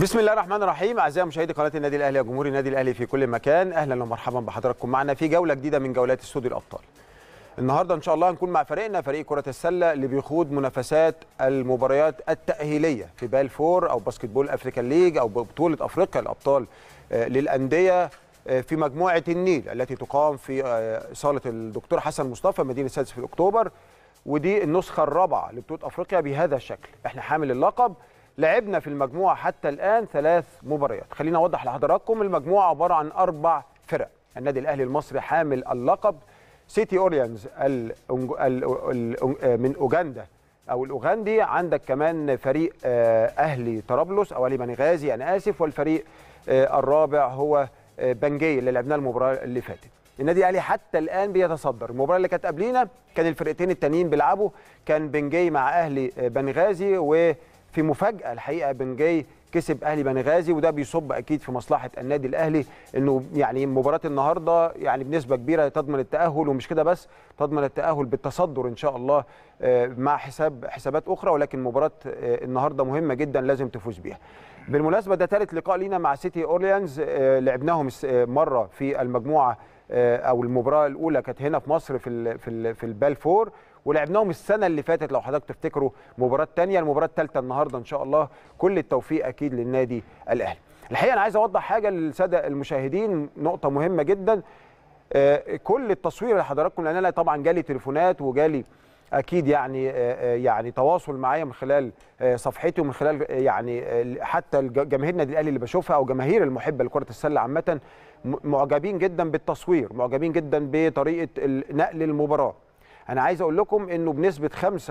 بسم الله الرحمن الرحيم اعزائي مشاهدي قناه النادي الاهلي وجمهور النادي الاهلي في كل مكان اهلا ومرحبا بحضراتكم معنا في جوله جديده من جولات استوديو الابطال النهارده ان شاء الله هنكون مع فريقنا فريق كره السله اللي بيخوض منافسات المباريات التاهيليه في بال فور او باسكت بول افريكان ليج او بطوله افريقيا الابطال آه، للانديه آه، في مجموعه النيل التي تقام في آه، صاله الدكتور حسن مصطفى مدينه السادس في اكتوبر ودي النسخه الرابعه لبطوله افريقيا بهذا الشكل احنا حامل اللقب لعبنا في المجموعه حتى الان ثلاث مباريات خلينا اوضح لحضراتكم المجموعه عباره عن اربع فرق النادي الاهلي المصري حامل اللقب سيتي اوريانز ال ال ال من اوغندا او الاوغندي عندك كمان فريق آه، اهلي طرابلس او اهلي بنغازي انا اسف والفريق آه، الرابع هو آه، بنجي اللي لعبناه المباراه اللي فاتت النادي الاهلي حتى الان بيتصدر المباراه اللي كانت قبلينا كان الفرقتين التانيين بيلعبوا كان بنجي مع اهلي آه، بنغازي وفي مفاجاه الحقيقه بنجي كسب اهلي بنغازي وده بيصب اكيد في مصلحه النادي الاهلي انه يعني مباراه النهارده يعني بنسبه كبيره تضمن التاهل ومش كده بس تضمن التاهل بالتصدر ان شاء الله آه، مع حساب حسابات اخرى ولكن مباراه آه، النهارده مهمه جدا لازم تفوز بيها. بالمناسبه ده ثالث لقاء لينا مع سيتي اورليانز آه، لعبناهم الس- آه، مره في المجموعه آه، او المباراه الاولى كانت هنا في مصر في ال في ال في البال فور ولعبناهم السنه اللي فاتت لو حضرتك تفتكروا مباراه ثانيه المباراه الثالثه النهارده ان شاء الله كل التوفيق اكيد للنادي الاهلي الحقيقه انا عايز اوضح حاجه للساده المشاهدين نقطه مهمه جدا آه، كل التصوير اللي حضراتكم لان انا طبعا جالي تليفونات وجالي اكيد يعني آه، آه، يعني تواصل معايا من خلال آه، صفحتي ومن خلال آه، يعني آه، حتى الج- جماهير النادي الاهلي اللي بشوفها او جماهير المحبه لكره السله عامه م- معجبين جدا بالتصوير معجبين جدا بطريقه ال- نقل المباراه انا عايز اقول لكم انه بنسبه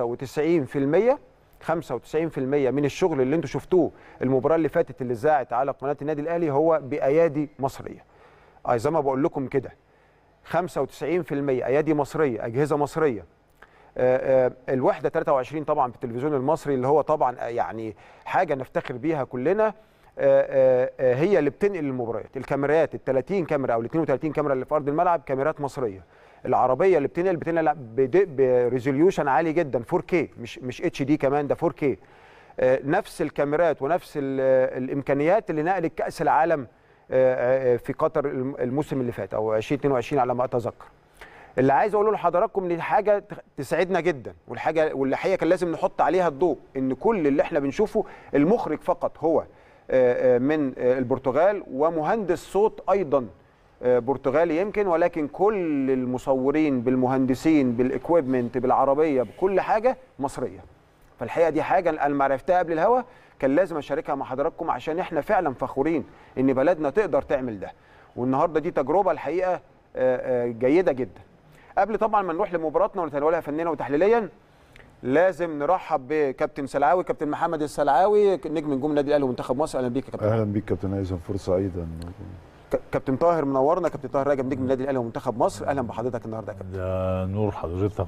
95% 95% من الشغل اللي انتم شفتوه المباراه اللي فاتت اللي ذاعت على قناه النادي الاهلي هو بايادي مصريه آه، زي ما بقول لكم كده 95% ايادي مصريه اجهزه مصريه آه، آه، الوحده 23 طبعا في التلفزيون المصري اللي هو طبعا آه، يعني حاجه نفتخر بيها كلنا آه، آه، آه، هي اللي بتنقل المباريات الكاميرات ال 30 كاميرا او ال 32 كاميرا اللي في ارض الملعب كاميرات مصريه العربيه اللي بتنقل بتنقل بد- بريزوليوشن عالي جدا 4K مش مش اتش دي كمان ده 4K آه، نفس الكاميرات ونفس ال- آه، الامكانيات اللي نقلت كاس العالم آه، آه، في قطر الم- الموسم اللي فات او 2022 على ما اتذكر اللي عايز اقوله لحضراتكم ان دي حاجه تخ- تسعدنا جدا والحاجه والحقيقه كان لازم نحط عليها الضوء ان كل اللي احنا بنشوفه المخرج فقط هو آه، آه، من آه، البرتغال ومهندس صوت ايضا آه، برتغالي يمكن ولكن كل المصورين بالمهندسين بالاكويبمنت بالعربيه بكل حاجه مصريه فالحقيقه دي حاجه انا لما عرفتها قبل الهوا كان لازم اشاركها مع حضراتكم عشان احنا فعلا فخورين ان بلدنا تقدر تعمل ده والنهارده دي تجربه الحقيقه آه، آه، جيده جدا قبل طبعا ما نروح لمباراتنا ونتناولها فنيا وتحليليا لازم نرحب بكابتن سلعاوي كابتن محمد السلعاوي نجم نجوم النادي الاهلي ومنتخب مصر اهلا بيك يا كابتن اهلا بيك كابتن هيثم فرصه سعيده ك- كابتن طاهر منورنا كابتن طاهر راجب نجم النادي الاهلي ومنتخب مصر اهلا بحضرتك النهارده يا كابتن ده نور حضرتك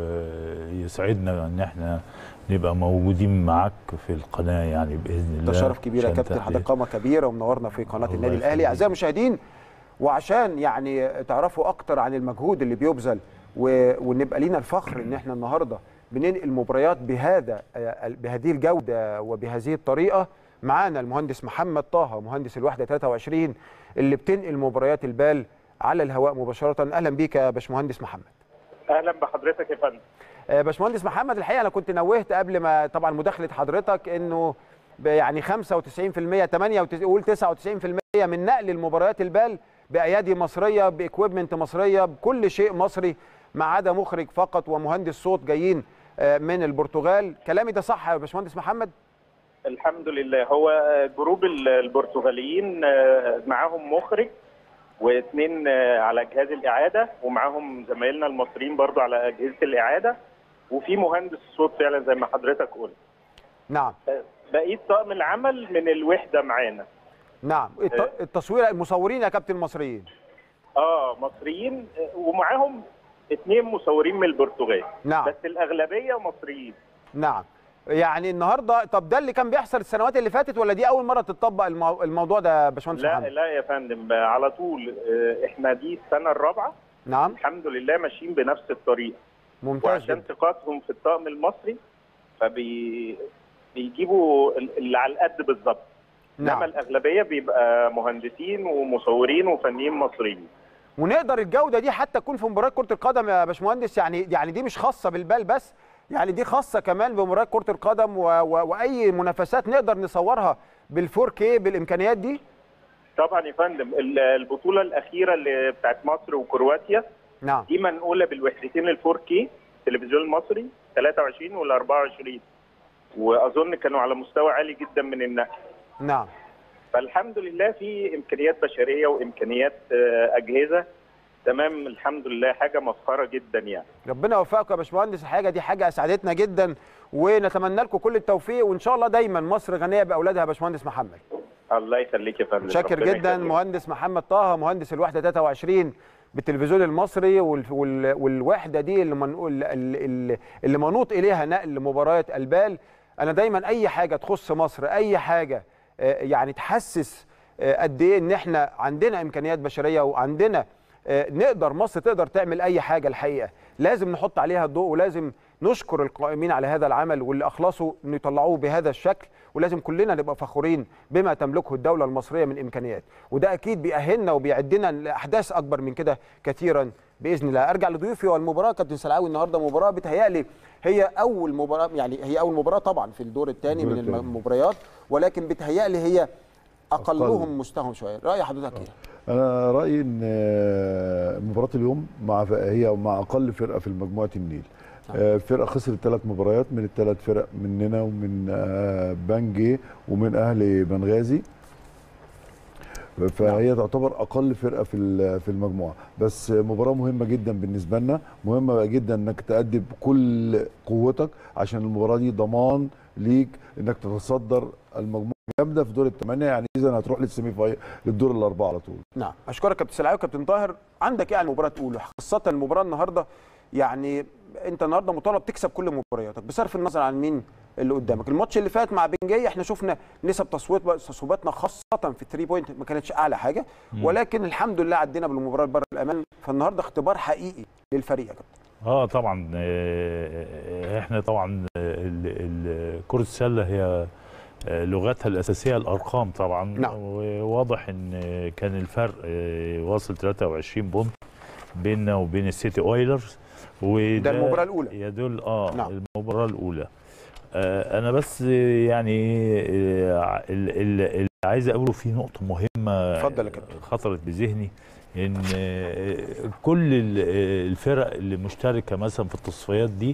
ويسعدنا ان احنا نبقى موجودين معاك في القناه يعني باذن الله ده شرف كبير يا عشان كابتن تحقيق- حضرتك قامه كبيره ومنورنا في قناه الله النادي الاهلي يخليك. اعزائي المشاهدين وعشان يعني تعرفوا اكتر عن المجهود اللي بيبذل و- ونبقى لينا الفخر ان احنا النهارده بننقل مباريات بهذا آه، بهذه الجوده وبهذه الطريقه معانا المهندس محمد طه مهندس الوحده 23 اللي بتنقل مباريات البال على الهواء مباشره اهلا بيك يا باشمهندس محمد اهلا بحضرتك يا فندم آه، باشمهندس محمد الحقيقه انا كنت نوهت قبل ما طبعا مداخله حضرتك انه ب- يعني 95% 98 قول 99% من نقل المباريات البال بايادي مصريه باكويبمنت مصريه بكل شيء مصري ما عدا مخرج فقط ومهندس صوت جايين آه، من البرتغال كلامي ده صح يا باشمهندس محمد الحمد لله هو جروب ال- البرتغاليين آه، معاهم مخرج واثنين آه، على جهاز الاعاده ومعاهم زمايلنا المصريين برضو على اجهزه الاعاده وفي مهندس صوت فعلا زي ما حضرتك قلت نعم آه، بقيه طاقم العمل من الوحده معانا نعم الت- التصوير المصورين يا كابتن مصريين اه مصريين آه، ومعاهم اثنين مصورين من البرتغال نعم بس الاغلبيه مصريين نعم يعني النهارده طب ده اللي كان بيحصل السنوات اللي فاتت ولا دي اول مره تطبق المو... الموضوع ده يا باشمهندس لا محمد لا يا فندم آه، على طول آه، احنا دي السنه الرابعه نعم الحمد لله ماشيين بنفس الطريقه ممتاز وعشان جدا ثقتهم في الطاقم المصري فبي بيجيبوا ال- اللي على القد بالظبط نعم. انما الاغلبيه بيبقى مهندسين ومصورين وفنيين مصريين ونقدر الجوده دي حتى تكون في مباراه كره القدم يا باشمهندس يعني يعني دي مش خاصه بالبال بس يعني دي خاصه كمان بمباراه كره القدم و... و... واي منافسات نقدر نصورها بال4 كي بالامكانيات دي طبعا يا فندم ال- البطوله الاخيره اللي بتاعت مصر وكرواتيا نعم دي منقوله بالوحدتين ال 4 كي التلفزيون المصري 23 وال 24 واظن كانوا على مستوى عالي جدا من النقل نعم فالحمد لله في امكانيات بشريه وامكانيات آه، اجهزه تمام الحمد لله حاجه مسخره جدا يعني ربنا يوفقكم يا باشمهندس الحاجه دي حاجه اسعدتنا جدا ونتمنى لكم كل التوفيق وان شاء الله دايما مصر غنيه باولادها يا باشمهندس محمد الله يخليك يا فندم متشكر ربنا جدا يخليك. مهندس محمد طه مهندس الوحده 23 بالتلفزيون المصري وال- وال- والوحده دي اللي منقول اللي اللي منوط اليها نقل مباريات البال انا دايما اي حاجه تخص مصر اي حاجه آه، يعني تحسس آه، قد ايه ان احنا عندنا امكانيات بشريه وعندنا آه، نقدر مصر تقدر تعمل اي حاجه الحقيقه لازم نحط عليها الضوء ولازم نشكر القائمين على هذا العمل واللي اخلصوا ان يطلعوه بهذا الشكل ولازم كلنا نبقى فخورين بما تملكه الدوله المصريه من امكانيات وده اكيد بيأهلنا وبيعدنا لاحداث اكبر من كده كثيرا باذن الله ارجع لضيوفي والمباراه كابتن سلعاوي النهارده مباراه بتهيألي هي اول مباراه يعني هي اول مباراه طبعا في الدور الثاني الدور من التاني. المباريات ولكن بتهيألي هي اقلهم أقل. مستواهم شويه راي حضرتك ايه انا رايي ان آه، مباراه اليوم مع هي مع اقل فرقه في مجموعه النيل آه، فرقه خسرت ثلاث مباريات من الثلاث فرق مننا ومن آه، بانجي ومن اهلي بنغازي فهي تعتبر اقل فرقه في ال- في المجموعه بس مباراه مهمه جدا بالنسبه لنا مهمه جدا انك تأدي بكل قوتك عشان المباراه دي ضمان ليك انك تتصدر المجموعه جامده في دور الثمانيه يعني اذا هتروح للسيمي فاينل للدور الاربعه على طول نعم اشكرك كابتن سلعاوي وكابتن طاهر عندك ايه عن المباراه تقوله خاصه المباراه النهارده يعني انت النهارده مطالب تكسب كل مبارياتك بصرف النظر عن مين اللي قدامك الماتش اللي فات مع بنجاي احنا شفنا نسب تصويت تصويباتنا خاصه في 3 بوينت ما كانتش اعلى حاجه ولكن الحمد لله عدينا بالمباراه بره الامان فالنهارده اختبار حقيقي للفريق يا كابتن اه طبعا آه، احنا طبعا آه، ال- ال- كرة السلة هي آه، لغتها الأساسية الأرقام طبعا نعم. وواضح إن كان الفرق آه، واصل 23 بونت بيننا وبين السيتي أويلرز وده ده المباراة الأولى. يدل اه نعم. المباراة الأولى آه أنا بس آه، يعني آه، ال- ال- اللي عايز أقوله في نقطة مهمة اتفضل يا كابتن. خطرت بذهني ان آه، كل ال- الفرق اللي مشتركه مثلا في التصفيات دي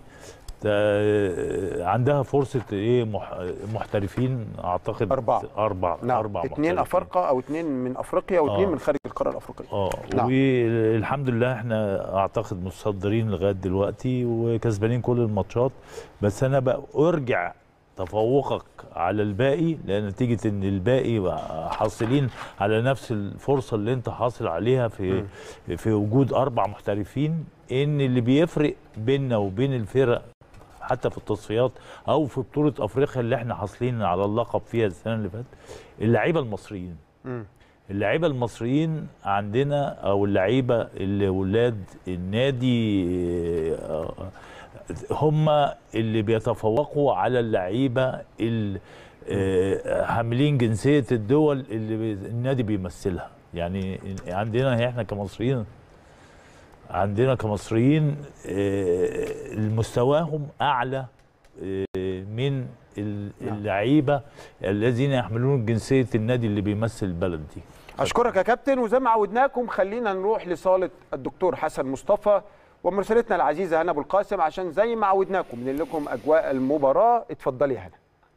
تا- عندها فرصه ايه مح- محترفين اعتقد أربعة. اربع نعم اربع اثنين محترفين. افارقه او اثنين من افريقيا واثنين آه. من خارج القاره الافريقيه اه نعم. والحمد لله احنا اعتقد متصدرين لغايه دلوقتي وكسبانين كل الماتشات بس انا بقى ارجع تفوقك على الباقي لان نتيجه ان الباقي بقى حاصلين على نفس الفرصه اللي انت حاصل عليها في في وجود اربع محترفين ان اللي بيفرق بيننا وبين الفرق حتى في التصفيات او في بطوله افريقيا اللي احنا حاصلين على اللقب فيها السنه اللي فاتت اللعيبه المصريين مم. اللعيبه المصريين عندنا او اللعيبه اللي ولاد النادي آه، هم اللي بيتفوقوا على اللعيبه اللي آه، حاملين جنسيه الدول اللي بي- النادي بيمثلها يعني عندنا احنا كمصريين عندنا كمصريين آه، مستواهم اعلى آه، من ال- نعم. اللعيبه الذين يحملون جنسيه النادي اللي بيمثل البلد دي اشكرك يا كابتن وزي ما عودناكم خلينا نروح لصاله الدكتور حسن مصطفى ومرسلتنا العزيزه هنا ابو القاسم عشان زي ما عودناكم ننقل لكم اجواء المباراه اتفضلي يا هنا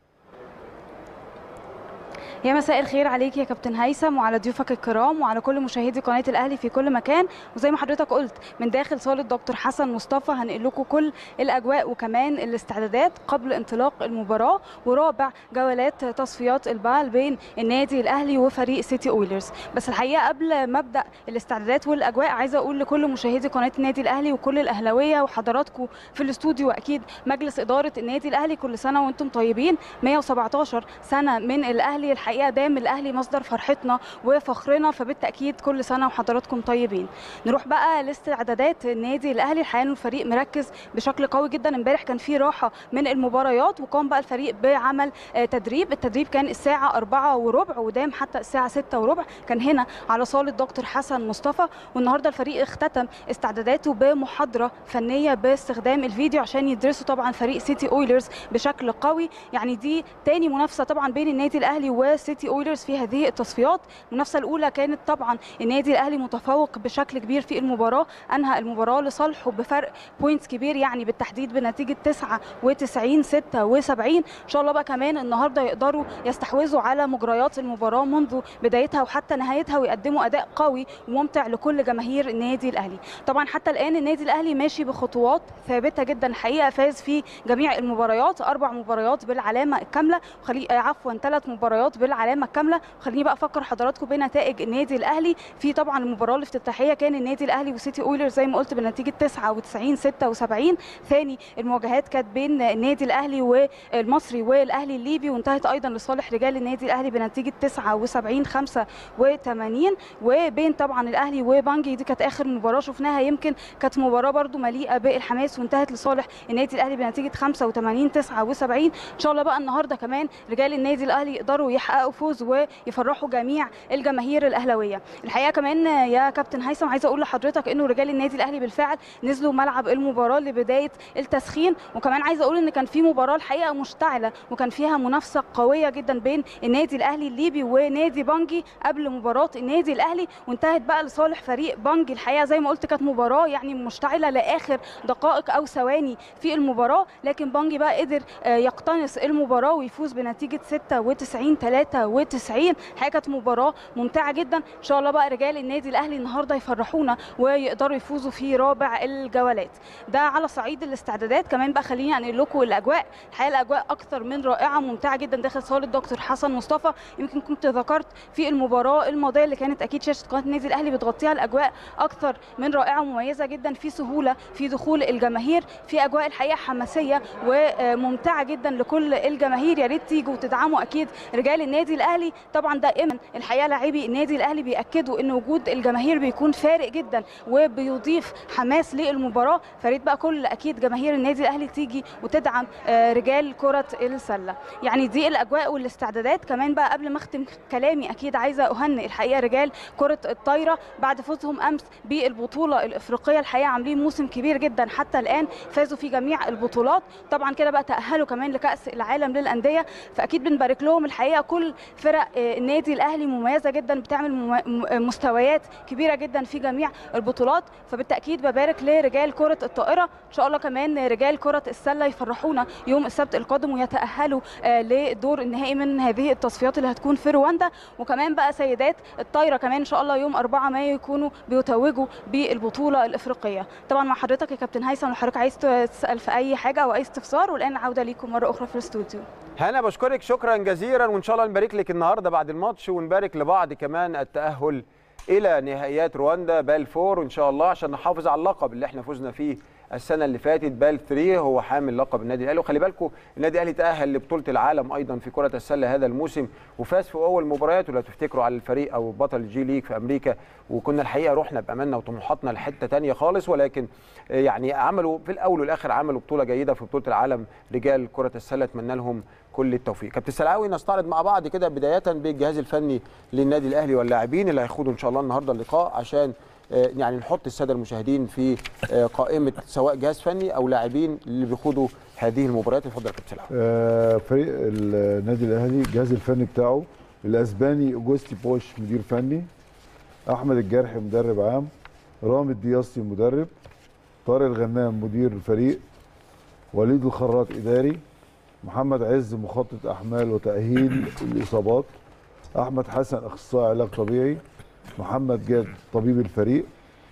يا مساء الخير عليك يا كابتن هيثم وعلى ضيوفك الكرام وعلى كل مشاهدي قناه الاهلي في كل مكان وزي ما حضرتك قلت من داخل صاله دكتور حسن مصطفى هنقل لكم كل الاجواء وكمان الاستعدادات قبل انطلاق المباراه ورابع جولات تصفيات البال بين النادي الاهلي وفريق سيتي اويلرز بس الحقيقه قبل ما ابدا الاستعدادات والاجواء عايزه اقول لكل مشاهدي قناه النادي الاهلي وكل الاهلاويه وحضراتكم في الاستوديو واكيد مجلس اداره النادي الاهلي كل سنه وانتم طيبين 117 سنه من الاهلي الحقيقه الحقيقه دام الاهلي مصدر فرحتنا وفخرنا فبالتاكيد كل سنه وحضراتكم طيبين نروح بقى لاستعدادات النادي الاهلي الحقيقه إنه الفريق مركز بشكل قوي جدا امبارح كان في راحه من المباريات وقام بقى الفريق بعمل آه، تدريب التدريب كان الساعه 4 وربع ودام حتى الساعه 6 وربع كان هنا على صاله دكتور حسن مصطفى والنهارده الفريق اختتم استعداداته بمحاضره فنيه باستخدام الفيديو عشان يدرسوا طبعا فريق سيتي اويلرز بشكل قوي يعني دي تاني منافسه طبعا بين النادي الاهلي وسيتي اويلرز في هذه التصفيات المنافسه الاولى كانت طبعا النادي الاهلي متفوق بشكل كبير في المباراه انهى المباراه لصالحه بفرق بوينتس كبير يعني بالتحديد بنتيجه 99 76 ان شاء الله بقى كمان النهارده يقدروا يستحوذوا على مجريات المباراه منذ بدايتها وحتى نهايتها ويقدموا اداء قوي وممتع لكل جماهير النادي الاهلي طبعا حتى الان النادي الاهلي ماشي بخطوات ثابته جدا الحقيقه فاز في جميع المباريات اربع مباريات بالعلامه الكامله وخلي آه، عفوا ثلاث مباريات بالعلامه الكامله وخليني بقى افكر حضراتكم بنتائج النادي الاهلي في طبعا المباراه الافتتاحيه كان النادي الاهلي وسيتي اويلرز زي ما قلت بنتيجه 99 76 ثاني المواجهات كانت بين النادي الاهلي والمصري والاهلي الليبي وانتهت ايضا لصالح رجال النادي الاهلي بنتيجه 79 85 وبين طبعا الاهلي وبانجي دي كانت اخر مباراه شفناها يمكن كانت مباراه برده مليئه بالحماس وانتهت لصالح النادي الاهلي بنتيجه 85 79 ان شاء الله بقى النهارده كمان رجال النادي الاهلي يقدروا يحققوا فوز ويفرحوا جميع الجماهير الاهلاويه الحقيقه كمان يا كابتن هيثم عايزه اقول لحضرتك انه رجال النادي الاهلي بالفعل نزلوا ملعب المباراه لبدايه التسخين وكمان عايزه اقول ان كان في مباراه الحقيقه مشتعله وكان فيها منافسه قويه جدا بين النادي الاهلي الليبي ونادي بانجي قبل مباراه النادي الاهلي وانتهت بقى لصالح فريق بانجي الحقيقه زي ما قلت كانت مباراه يعني مشتعله لاخر دقائق او ثواني في المباراه لكن بانجي بقى قدر آه، يقتنص المباراه ويفوز بنتيجه 96 93 الحقيقه كانت مباراه ممتعه جدا ان شاء الله بقى رجال النادي الاهلي النهارده يفرحونا ويقدروا يفوزوا في رابع الجولات ده على صعيد الاستعدادات كمان بقى خليني انقل لكم الاجواء الحقيقه الاجواء اكثر من رائعه ممتعه جدا داخل صاله دكتور حسن مصطفى يمكن كنت ذكرت في المباراه الماضيه اللي كانت اكيد شاشه قناه النادي الاهلي بتغطيها الاجواء اكثر من رائعه ومميزه جدا في سهوله في دخول الجماهير في اجواء الحقيقه حماسيه وممتعه جدا لكل الجماهير يا ريت تيجوا وتدعموا اكيد رجال النادي الاهلي طبعا دائما الحقيقه لاعبي النادي الاهلي بياكدوا ان وجود الجماهير بيكون فارق جدا وبيضيف حماس للمباراه فريد بقى كل اكيد جماهير النادي الاهلي تيجي وتدعم آه، رجال كره السله يعني دي الاجواء والاستعدادات كمان بقى قبل ما اختم كلامي اكيد عايزه اهنئ الحقيقه رجال كره الطايره بعد فوزهم امس بالبطوله الافريقيه الحقيقه عاملين موسم كبير جدا حتى الان فازوا في جميع البطولات طبعا كده بقى تاهلوا كمان لكاس العالم للانديه فاكيد بنبارك لهم الحقيقه كل فرق آه، النادي الاهلي مميزه جدا بتعمل مم- م- مستويات كبيره جدا في جميع البطولات فبالتاكيد ببارك لرجال كره الطائره ان شاء الله كمان رجال كره السله يفرحونا يوم السبت القادم ويتاهلوا آه، للدور النهائي من هذه التصفيات اللي هتكون في رواندا وكمان بقى سيدات الطايره كمان ان شاء الله يوم 4 مايو يكونوا بيتوجوا بالبطوله الافريقيه طبعا مع حضرتك يا كابتن هيثم لو حضرتك عايز تسال في اي حاجه او اي استفسار والان عوده ليكم مره اخرى في الاستوديو هنا بشكرك شكرا جزيلا وان شاء الله نبارك لك النهارده بعد الماتش ونبارك لبعض كمان التاهل الى نهائيات رواندا بال 4 وان شاء الله عشان نحافظ على اللقب اللي احنا فزنا فيه السنه اللي فاتت بال 3 هو حامل لقب النادي الاهلي وخلي بالكم النادي الاهلي تاهل لبطوله العالم ايضا في كره السله هذا الموسم وفاز في اول مباريات ولو تفتكروا على الفريق او بطل الجي ليج في امريكا وكنا الحقيقه رحنا باماننا وطموحاتنا لحته تانية خالص ولكن يعني عملوا في الاول والاخر عملوا بطوله جيده في بطوله العالم رجال كره السله اتمنى لهم كل التوفيق كابتن سلعاوي نستعرض مع بعض كده بدايه بالجهاز الفني للنادي الاهلي واللاعبين اللي هيخوضوا ان شاء الله النهارده اللقاء عشان آه، يعني نحط الساده المشاهدين في آه، قائمه سواء جهاز فني او لاعبين اللي بيخوضوا هذه المباريات اتفضل يا كابتن سلعاوي آه، فريق النادي الاهلي الجهاز الفني بتاعه الاسباني اوجوستي بوش مدير فني احمد الجرحي مدرب عام رامي الدياسطي مدرب طارق الغنام مدير فريق وليد الخراط اداري محمد عز مخطط احمال وتاهيل الاصابات احمد حسن اخصائي علاج طبيعي محمد جاد طبيب الفريق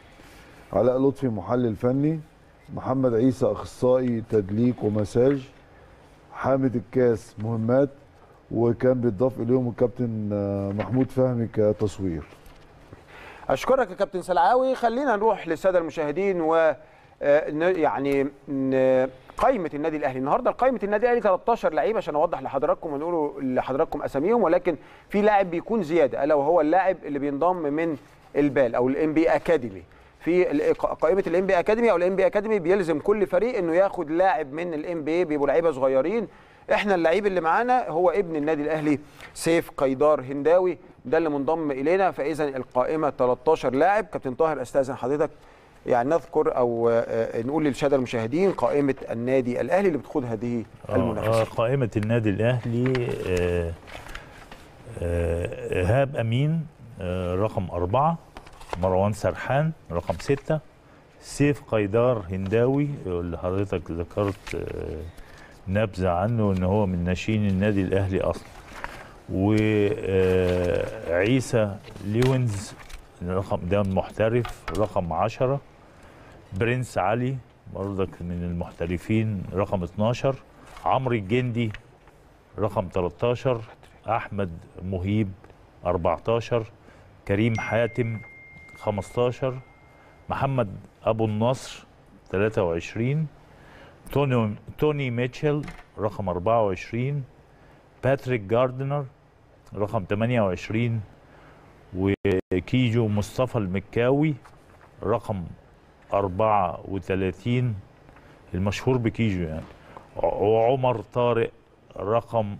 علاء لطفي محلل فني محمد عيسى اخصائي تدليك ومساج حامد الكاس مهمات وكان بيتضاف اليهم الكابتن آه، محمود فهمي كتصوير اشكرك يا كابتن سلعاوي خلينا نروح للساده المشاهدين و آه، ن- يعني ن- قائمه النادي الاهلي النهارده قائمه النادي الاهلي 13 لعيب عشان اوضح لحضراتكم ونقول لحضراتكم اساميهم ولكن في لاعب بيكون زياده الا وهو اللاعب اللي بينضم من البال او الام بي اكاديمي في ال- قائمه الام بي اكاديمي او الام بي اكاديمي بيلزم كل فريق انه ياخد لاعب من الام بي بيبقوا لعيبه صغيرين احنا اللعيب اللي معانا هو ابن النادي الاهلي سيف قيدار هنداوي ده اللي منضم الينا فاذا القائمه 13 لاعب كابتن طاهر استاذن حضرتك يعني نذكر او آه، نقول للساده المشاهدين قائمه النادي الاهلي اللي بتخوض هذه آه، المنافسه آه، قائمة النادي الأهلي آه، آه، إيهاب أمين آه، رقم أربعة مروان سرحان رقم ستة سيف قيدار هنداوي اللي حضرتك ذكرت آه، نبذة عنه إن هو من ناشئين النادي الأهلي أصلا وعيسى ليونز رقم ده محترف رقم عشرة برنس علي برضك من المحترفين رقم 12 عمرو الجندي رقم 13 احمد مهيب 14 كريم حاتم 15 محمد ابو النصر 23 توني توني ميتشل رقم 24 باتريك جاردنر رقم 28 وكيجو مصطفى المكاوي رقم 34 المشهور بكيجو يعني وعمر طارق رقم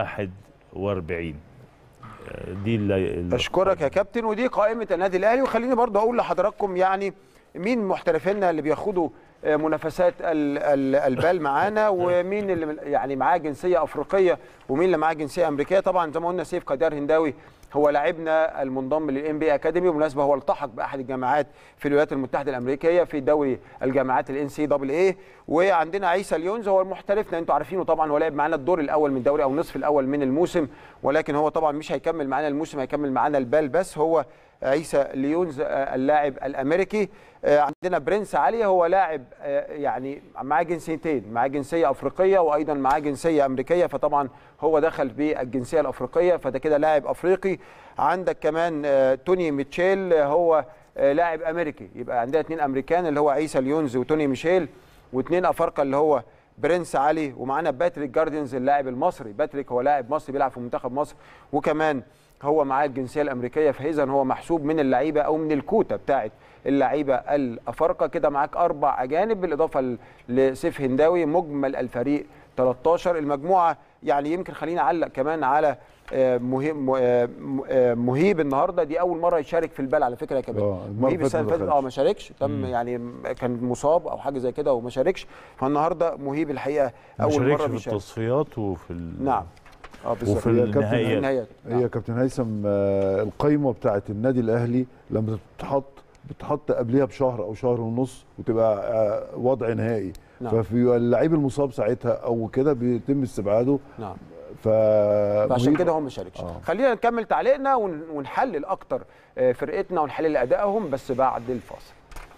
41 آه، دي اللي اشكرك يا كابتن ودي قائمه النادي الاهلي وخليني برضه اقول لحضراتكم يعني مين محترفينا اللي بياخدوا آه، منافسات ال- ال- البال معانا ومين اللي من- يعني معاه جنسيه افريقيه ومين اللي معاه جنسيه امريكيه طبعا زي ما قلنا سيف قدار هنداوي هو لاعبنا المنضم للام بي اكاديمي وبالمناسبه هو التحق باحد الجامعات في الولايات المتحده الامريكيه في دوري الجامعات الان سي دبل اي وعندنا عيسى ليونز هو محترفنا انتوا عارفينه طبعا هو لعب معانا الدور الاول من الدوري او النصف الاول من الموسم ولكن هو طبعا مش هيكمل معانا الموسم هيكمل معانا البال بس هو عيسى ليونز آه، اللاعب الامريكي آه، عندنا برنس علي هو لاعب آه، يعني معاه جنسيتين معاه جنسيه افريقيه وايضا معاه جنسيه امريكيه فطبعا هو دخل بالجنسيه الافريقيه فده كده لاعب افريقي عندك كمان آه، توني ميتشيل آه، هو آه، لاعب امريكي يبقى عندنا اثنين امريكان اللي هو عيسى ليونز وتوني ميشيل واثنين افارقه اللي هو برنس علي ومعانا باتريك جاردنز اللاعب المصري باتريك هو لاعب مصري بيلعب في منتخب مصر وكمان هو معاه الجنسيه الامريكيه فاذا هو محسوب من اللعيبه او من الكوته بتاعه اللعيبه الافارقه كده معاك اربع اجانب بالاضافه ل- لسيف هنداوي مجمل الفريق 13 المجموعه يعني يمكن خلينا اعلق كمان على آه، مهيب آه، م- آه، مهيب النهارده دي اول مره يشارك في البال على فكره يا كابتن آه، المرة مهيب اللي السنه اللي فاتت فاتت ما اه ما شاركش تم يعني كان مصاب او حاجه زي كده وما شاركش فالنهارده مهيب الحقيقه ما اول شاركش مره في بيشارك التصفيات وفي ال... نعم اه بالظبط وفي هي كابتن النهائيات النهايات نعم. هي كابتن هيثم آه، القايمه بتاعت النادي الاهلي لما بتتحط بتحط قبلها بشهر او شهر ونص وتبقى آه، وضع نهائي نعم. ففي اللعيب المصاب ساعتها او كده بيتم استبعاده نعم ف فعشان مهيب- كده هو ما شاركش آه. خلينا نكمل تعليقنا ون- ونحلل اكتر آه، فرقتنا ونحلل ادائهم بس بعد الفاصل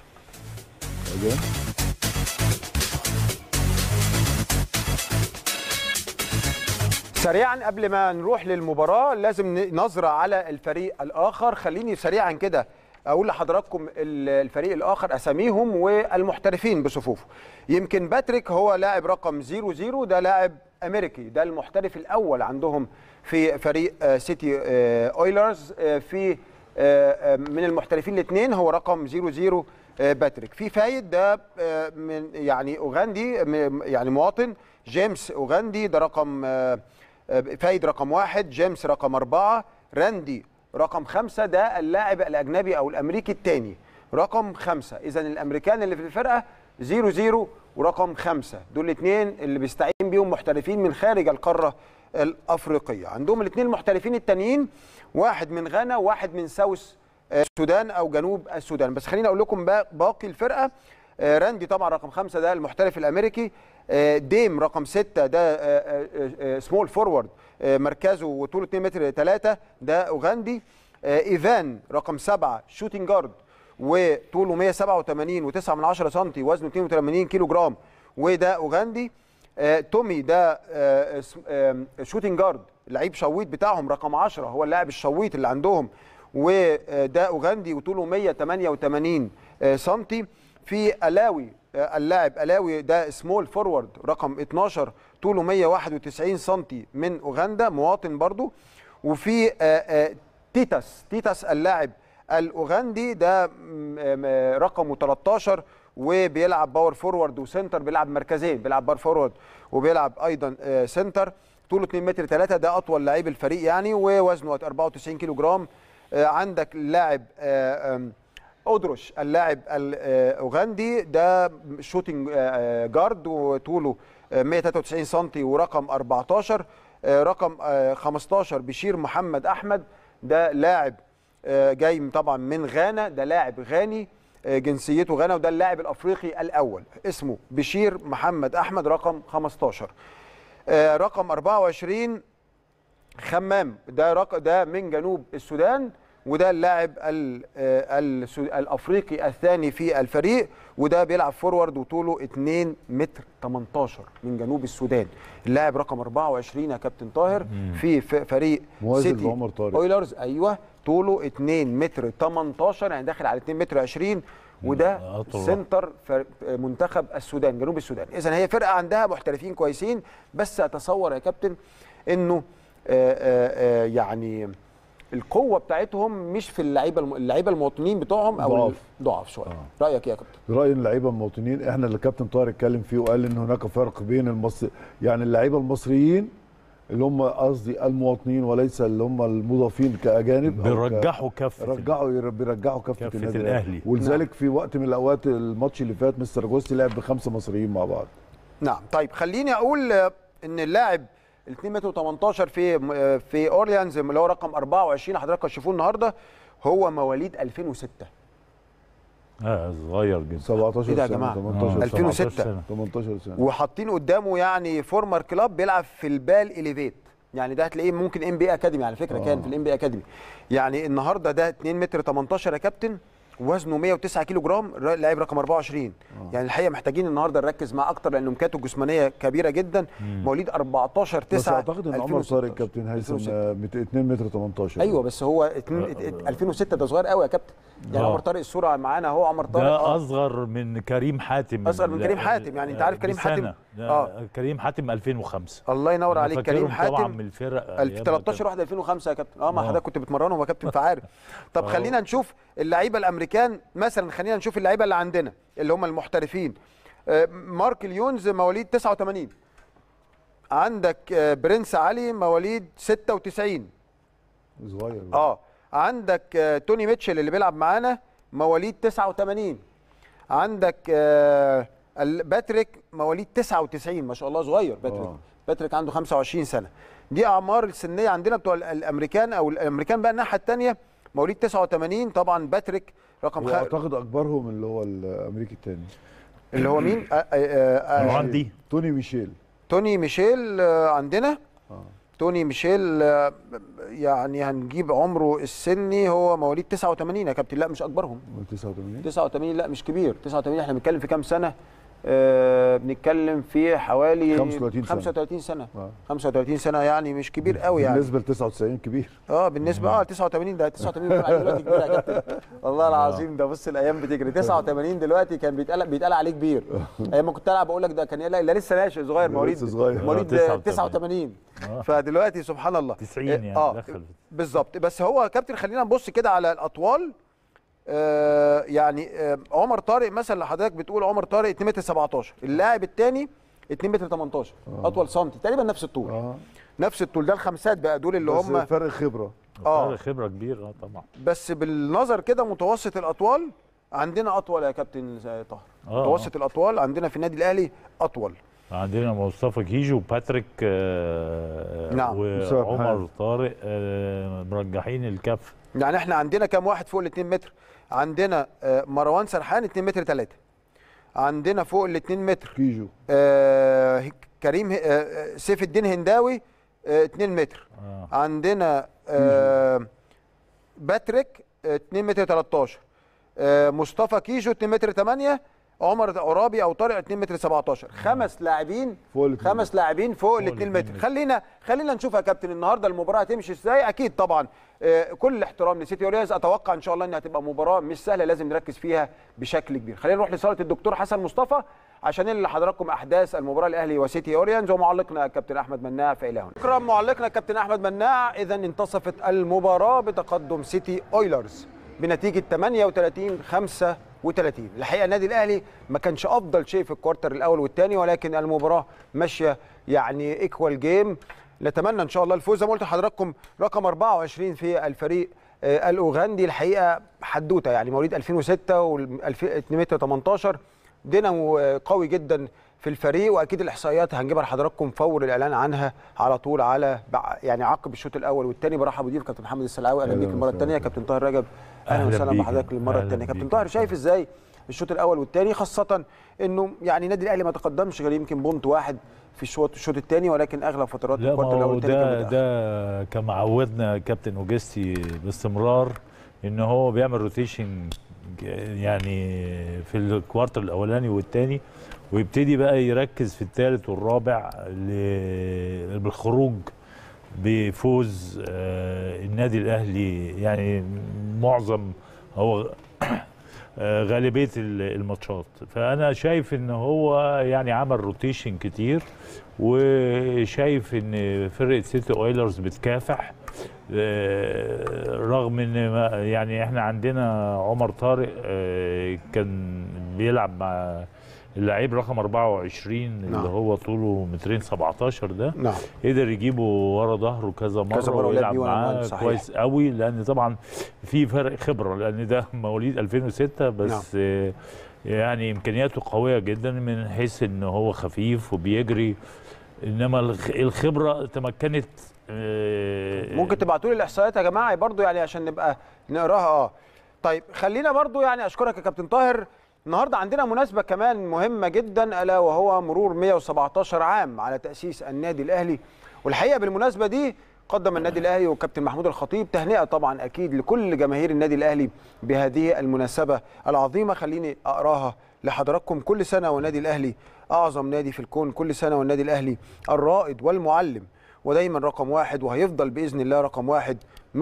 أجل. سريعا قبل ما نروح للمباراه لازم ن- نظره على الفريق الاخر خليني سريعا كده اقول لحضراتكم ال- الفريق الاخر اساميهم والمحترفين بصفوفه يمكن باتريك هو لاعب رقم 00 ده لاعب امريكي ده المحترف الاول عندهم في فريق آه، سيتي آه، اويلرز آه، في آه، آه، من المحترفين الاثنين هو رقم 00 آه، باتريك في فايد ده آه، من يعني اوغندي م- يعني مواطن جيمس اوغندي ده رقم آه، آه، فايد رقم واحد جيمس رقم أربعة راندي رقم خمسة ده اللاعب الأجنبي أو الأمريكي الثاني رقم خمسة إذا الأمريكان اللي في الفرقة زيرو زيرو ورقم خمسة دول الاثنين اللي بيستعين بيهم محترفين من خارج القارة الأفريقية عندهم الاثنين المحترفين التانيين واحد من غانا وواحد من ساوث آه، السودان أو جنوب السودان بس خليني أقول لكم با- باقي الفرقة آه، راندي طبعا رقم خمسة ده المحترف الأمريكي آه، ديم رقم ستة ده آه، آه، آه، سمول فورورد آه، مركزه وطوله 2 متر 3 ده أوغندي آه، إيفان رقم سبعة شوتنج جارد وطوله 187 و9 من 10 سم وزنه 82 كيلو جرام وده أوغندي آه، تومي ده آه، اس- آم، شوتنج جارد لعيب شويط بتاعهم رقم 10 هو اللاعب الشويط اللي عندهم وده اوغندي وطوله 188 آه، سنتي في الاوي آه، اللاعب الاوي ده سمول فورورد رقم 12 طوله 191 سم من اوغندا مواطن برضو وفي آه، آه، تيتاس تيتاس اللاعب الاوغندي ده م- م- رقمه 13 وبيلعب باور فورورد وسنتر بيلعب مركزين بيلعب باور فورورد وبيلعب ايضا آه، سنتر طوله 2 متر 3 ده اطول لعيب الفريق يعني ووزنه 94 كيلو جرام آه، عندك اللاعب آه، آم، اودروش اللاعب الاوغندي ده شوتنج آه، جارد وطوله آه، 193 سم ورقم 14 آه، رقم آه، 15 بشير محمد احمد ده لاعب آه، جاي طبعا من غانا ده لاعب غاني آه، جنسيته غانا وده اللاعب الافريقي الاول اسمه بشير محمد احمد رقم 15 آه، رقم 24 خمام ده رق... ده من جنوب السودان وده اللاعب ال... آه، السو- الافريقي الثاني في الفريق وده بيلعب فورورد وطوله 2 متر 18 من جنوب السودان اللاعب رقم 24 يا كابتن طاهر في ف- فريق موازن سيتي لعمر طارق. اويلرز ايوه طوله 2 متر 18 يعني داخل على 2 متر 20 وده أطول. سنتر فر- منتخب السودان جنوب السودان اذا هي فرقه عندها محترفين كويسين بس اتصور يا كابتن انه آه، آه، آه، يعني القوه بتاعتهم مش في اللعيبه الم- اللعيبه المواطنين بتوعهم او ضعف. ال- ضعف شويه رايك إيه يا كابتن راي اللعيبه المواطنين احنا اللي كابتن طاهر اتكلم فيه وقال ان هناك فرق بين المصري يعني اللعيبه المصريين اللي هم قصدي المواطنين وليس اللي هم المضافين كاجانب أو ك- بيرجحوا كفه رجعوا ير- بيرجعوا كفه, كفة النادي الأهلي. ولذلك في وقت من الاوقات الماتش اللي فات مستر جوستي لعب بخمسه مصريين مع بعض نعم طيب خليني اقول آه، ان اللاعب ال 2 متر 18 في آه، في اورليانز اللي هو رقم 24 حضراتكم هتشوفوه النهارده هو مواليد 2006 اه صغير جدا 17 إيه ده يا سنه جماعة؟ 18 آه، 2006. 17 سنة. 18 سنه وحاطين قدامه يعني فورمر كلاب بيلعب في البال اليفيت يعني ده هتلاقيه ممكن ام بي اكاديمي على فكره كان في الام بي اكاديمي يعني النهارده ده 2 متر 18 يا كابتن وزنه 109 كيلو جرام ر- لاعب رقم 24 يعني الحقيقه محتاجين النهارده نركز معاه اكتر لان امكانياته الجسمانيه كبيره جدا مواليد 14 9 بس اعتقد ان عمر طارق كابتن هيثم 2006. آه، مت- 2 متر 18 ايوه بس هو اتنين- ات- ات- 2006 ده صغير قوي يا كابتن يعني آه. عمر طارق الصوره معانا اهو عمر طارق ده آه. اصغر من كريم حاتم أصغر من لا- كريم حاتم، يعني أنت عارف كريم بسنة. حاتم؟ ده آه. كريم حاتم 2005 الله ينور أنا عليك كريم فاكرهم طبعا حاتم من الفرق الف- أيام 13 واحد 2005 يا كابتن اه ما آه. حضرتك كنت بتمرنهم يا كابتن فعارف طب آه. خلينا نشوف اللعيبه الامريكان مثلا خلينا نشوف اللعيبه اللي عندنا اللي هم المحترفين آه، مارك ليونز مواليد 89 عندك آه، برنس علي مواليد 96 صغير اه عندك آه، توني ميتشل اللي بيلعب معانا مواليد 89 عندك آه، ال- باتريك مواليد 99 ما شاء الله صغير باتريك آه. باتريك عنده 25 سنه دي اعمار السنيه عندنا بتوع ال- الامريكان او الامريكان بقى الناحيه الثانيه مواليد 89 طبعا باتريك رقم خ... واعتقد اكبرهم اللي هو الامريكي الثاني اللي هو مين آه آه آه عندي توني ميشيل توني ميشيل آه، عندنا توني ميشيل آه، يعني هنجيب عمره السني هو مواليد 89 يا كابتن لا مش اكبرهم من 89 89 لا مش كبير 89 احنا بنتكلم في كام سنه آه بنتكلم في حوالي 35 سنة. 35 سنه آه. 35 سنه يعني مش كبير قوي يعني بالنسبه ل 99 كبير اه بالنسبه اه 89 ده 89 بيكون عليه دلوقتي كبير يا كابتن والله العظيم ده بص الايام بتجري 89 دلوقتي كان بيتقال بيتقال عليه كبير ايام ما كنت العب اقول لك ده كان لا ده لسه ناشئ صغير ده مواليد لسه صغير. مواليد آه، 89 آه. فدلوقتي سبحان الله 90 يعني اه دخل بالظبط بس هو يا كابتن خلينا نبص كده على الاطوال آه يعني آه عمر طارق مثلا اللي حضرتك بتقول عمر طارق 2 متر 17 اللاعب الثاني 2 متر 18 اطول سنتي تقريبا نفس الطول اه نفس الطول ده الخمسات بقى دول اللي بس هم فرق خبره آه. فرق خبره كبير اه طبعا بس بالنظر كده متوسط الاطوال عندنا اطول يا كابتن طاهر آه. متوسط الاطوال عندنا في النادي الاهلي اطول عندنا مصطفى كيجو وباتريك آه نعم. مساعد وعمر حازم. طارق آه مرجحين الكف يعني احنا عندنا كام واحد فوق ال 2 متر عندنا آه، مروان سرحان 2 متر 3 عندنا فوق ال 2 متر كيجو آه، كريم آه، آه، سيف الدين هنداوي آه، 2 متر آه. عندنا آه، باتريك آه، 2 متر 13 آه، مصطفى كيجو 2 متر 8 عمر عرابي او طارق 2 متر 17 خمس لاعبين فوق ال 2 خمس لاعبين فوق ال فوق 2 ال 2 متر متر. خلينا خلينا نشوف يا كابتن النهارده المباراه هتمشي ازاي اكيد طبعا آه، كل الاحترام لسيتي اورياز اتوقع ان شاء الله انها هتبقى مباراه مش سهله لازم نركز فيها بشكل كبير خلينا نروح لصاله الدكتور حسن مصطفى عشان ننقل لحضراتكم احداث المباراه الاهلي وسيتي اوريانز ومعلقنا الكابتن احمد مناع فالى هنا شكرا معلقنا الكابتن احمد مناع اذا انتصفت المباراه بتقدم سيتي اويلرز بنتيجه 38 35 الحقيقه النادي الاهلي ما كانش افضل شيء في الكوارتر الاول والثاني ولكن المباراه ماشيه يعني ايكوال جيم نتمنى ان شاء الله الفوز زي ما قلت لحضراتكم رقم 24 في الفريق آه، الاوغندي الحقيقه حدوته يعني مواليد 2006 و2018 دينامو آه، قوي جدا في الفريق واكيد الاحصائيات هنجيبها لحضراتكم فور الاعلان عنها على طول على بع- يعني عقب الشوط الاول والثاني برحب بضيف كابتن محمد السلعاوي اهلا أهلا بيك المره وسهلا. الثانيه كابتن طاهر رجب اهلا أهلا وسهلا بيك. بحضرتك للمره أهلا الثانيه كابتن بيك. طاهر شايف ازاي الشوط الاول والثاني خاصه انه يعني النادي الاهلي ما تقدمش غير يمكن بونت واحد في الشوط الشوط الثاني ولكن اغلب فترات لا ما الكوارتر الاول هو والثاني كان ده متأخر. ده كما عودنا كابتن اوجستي باستمرار ان هو بيعمل روتيشن يعني في الكوارتر الاولاني والثاني ويبتدي بقى يركز في الثالث والرابع ل- بالخروج بفوز آه، النادي الاهلي يعني معظم هو آه، غالبيه ال- الماتشات فانا شايف ان هو يعني عمل روتيشن كتير وشايف ان فرقه سيتي اويلرز بتكافح آه، رغم ان ما- يعني احنا عندنا عمر طارق آه، كان بيلعب مع اللعيب رقم 24 نعم. اللي هو طوله مترين 17 ده نعم قدر يجيبه ورا ظهره كذا مره, كذا مرة ولعب ويلعب بيه ورا معاه المهاجم، صحيح. كويس قوي لان طبعا في فرق خبره لان ده مواليد 2006 بس نعم. يعني امكانياته قويه جدا من حيث ان هو خفيف وبيجري انما الخ- الخبره تمكنت آه، ممكن تبعتوا لي الاحصائيات يا جماعه برضو يعني عشان نبقى نقراها اه طيب خلينا برضو يعني اشكرك يا كابتن طاهر النهارده عندنا مناسبه كمان مهمه جدا الا وهو مرور 117 عام على تاسيس النادي الاهلي والحقيقه بالمناسبه دي قدم النادي الاهلي والكابتن محمود الخطيب تهنئه طبعا اكيد لكل جماهير النادي الاهلي بهذه المناسبه العظيمه خليني اقراها لحضراتكم كل سنه والنادي الاهلي اعظم نادي في الكون كل سنه والنادي الاهلي الرائد والمعلم ودايما رقم واحد وهيفضل باذن الله رقم واحد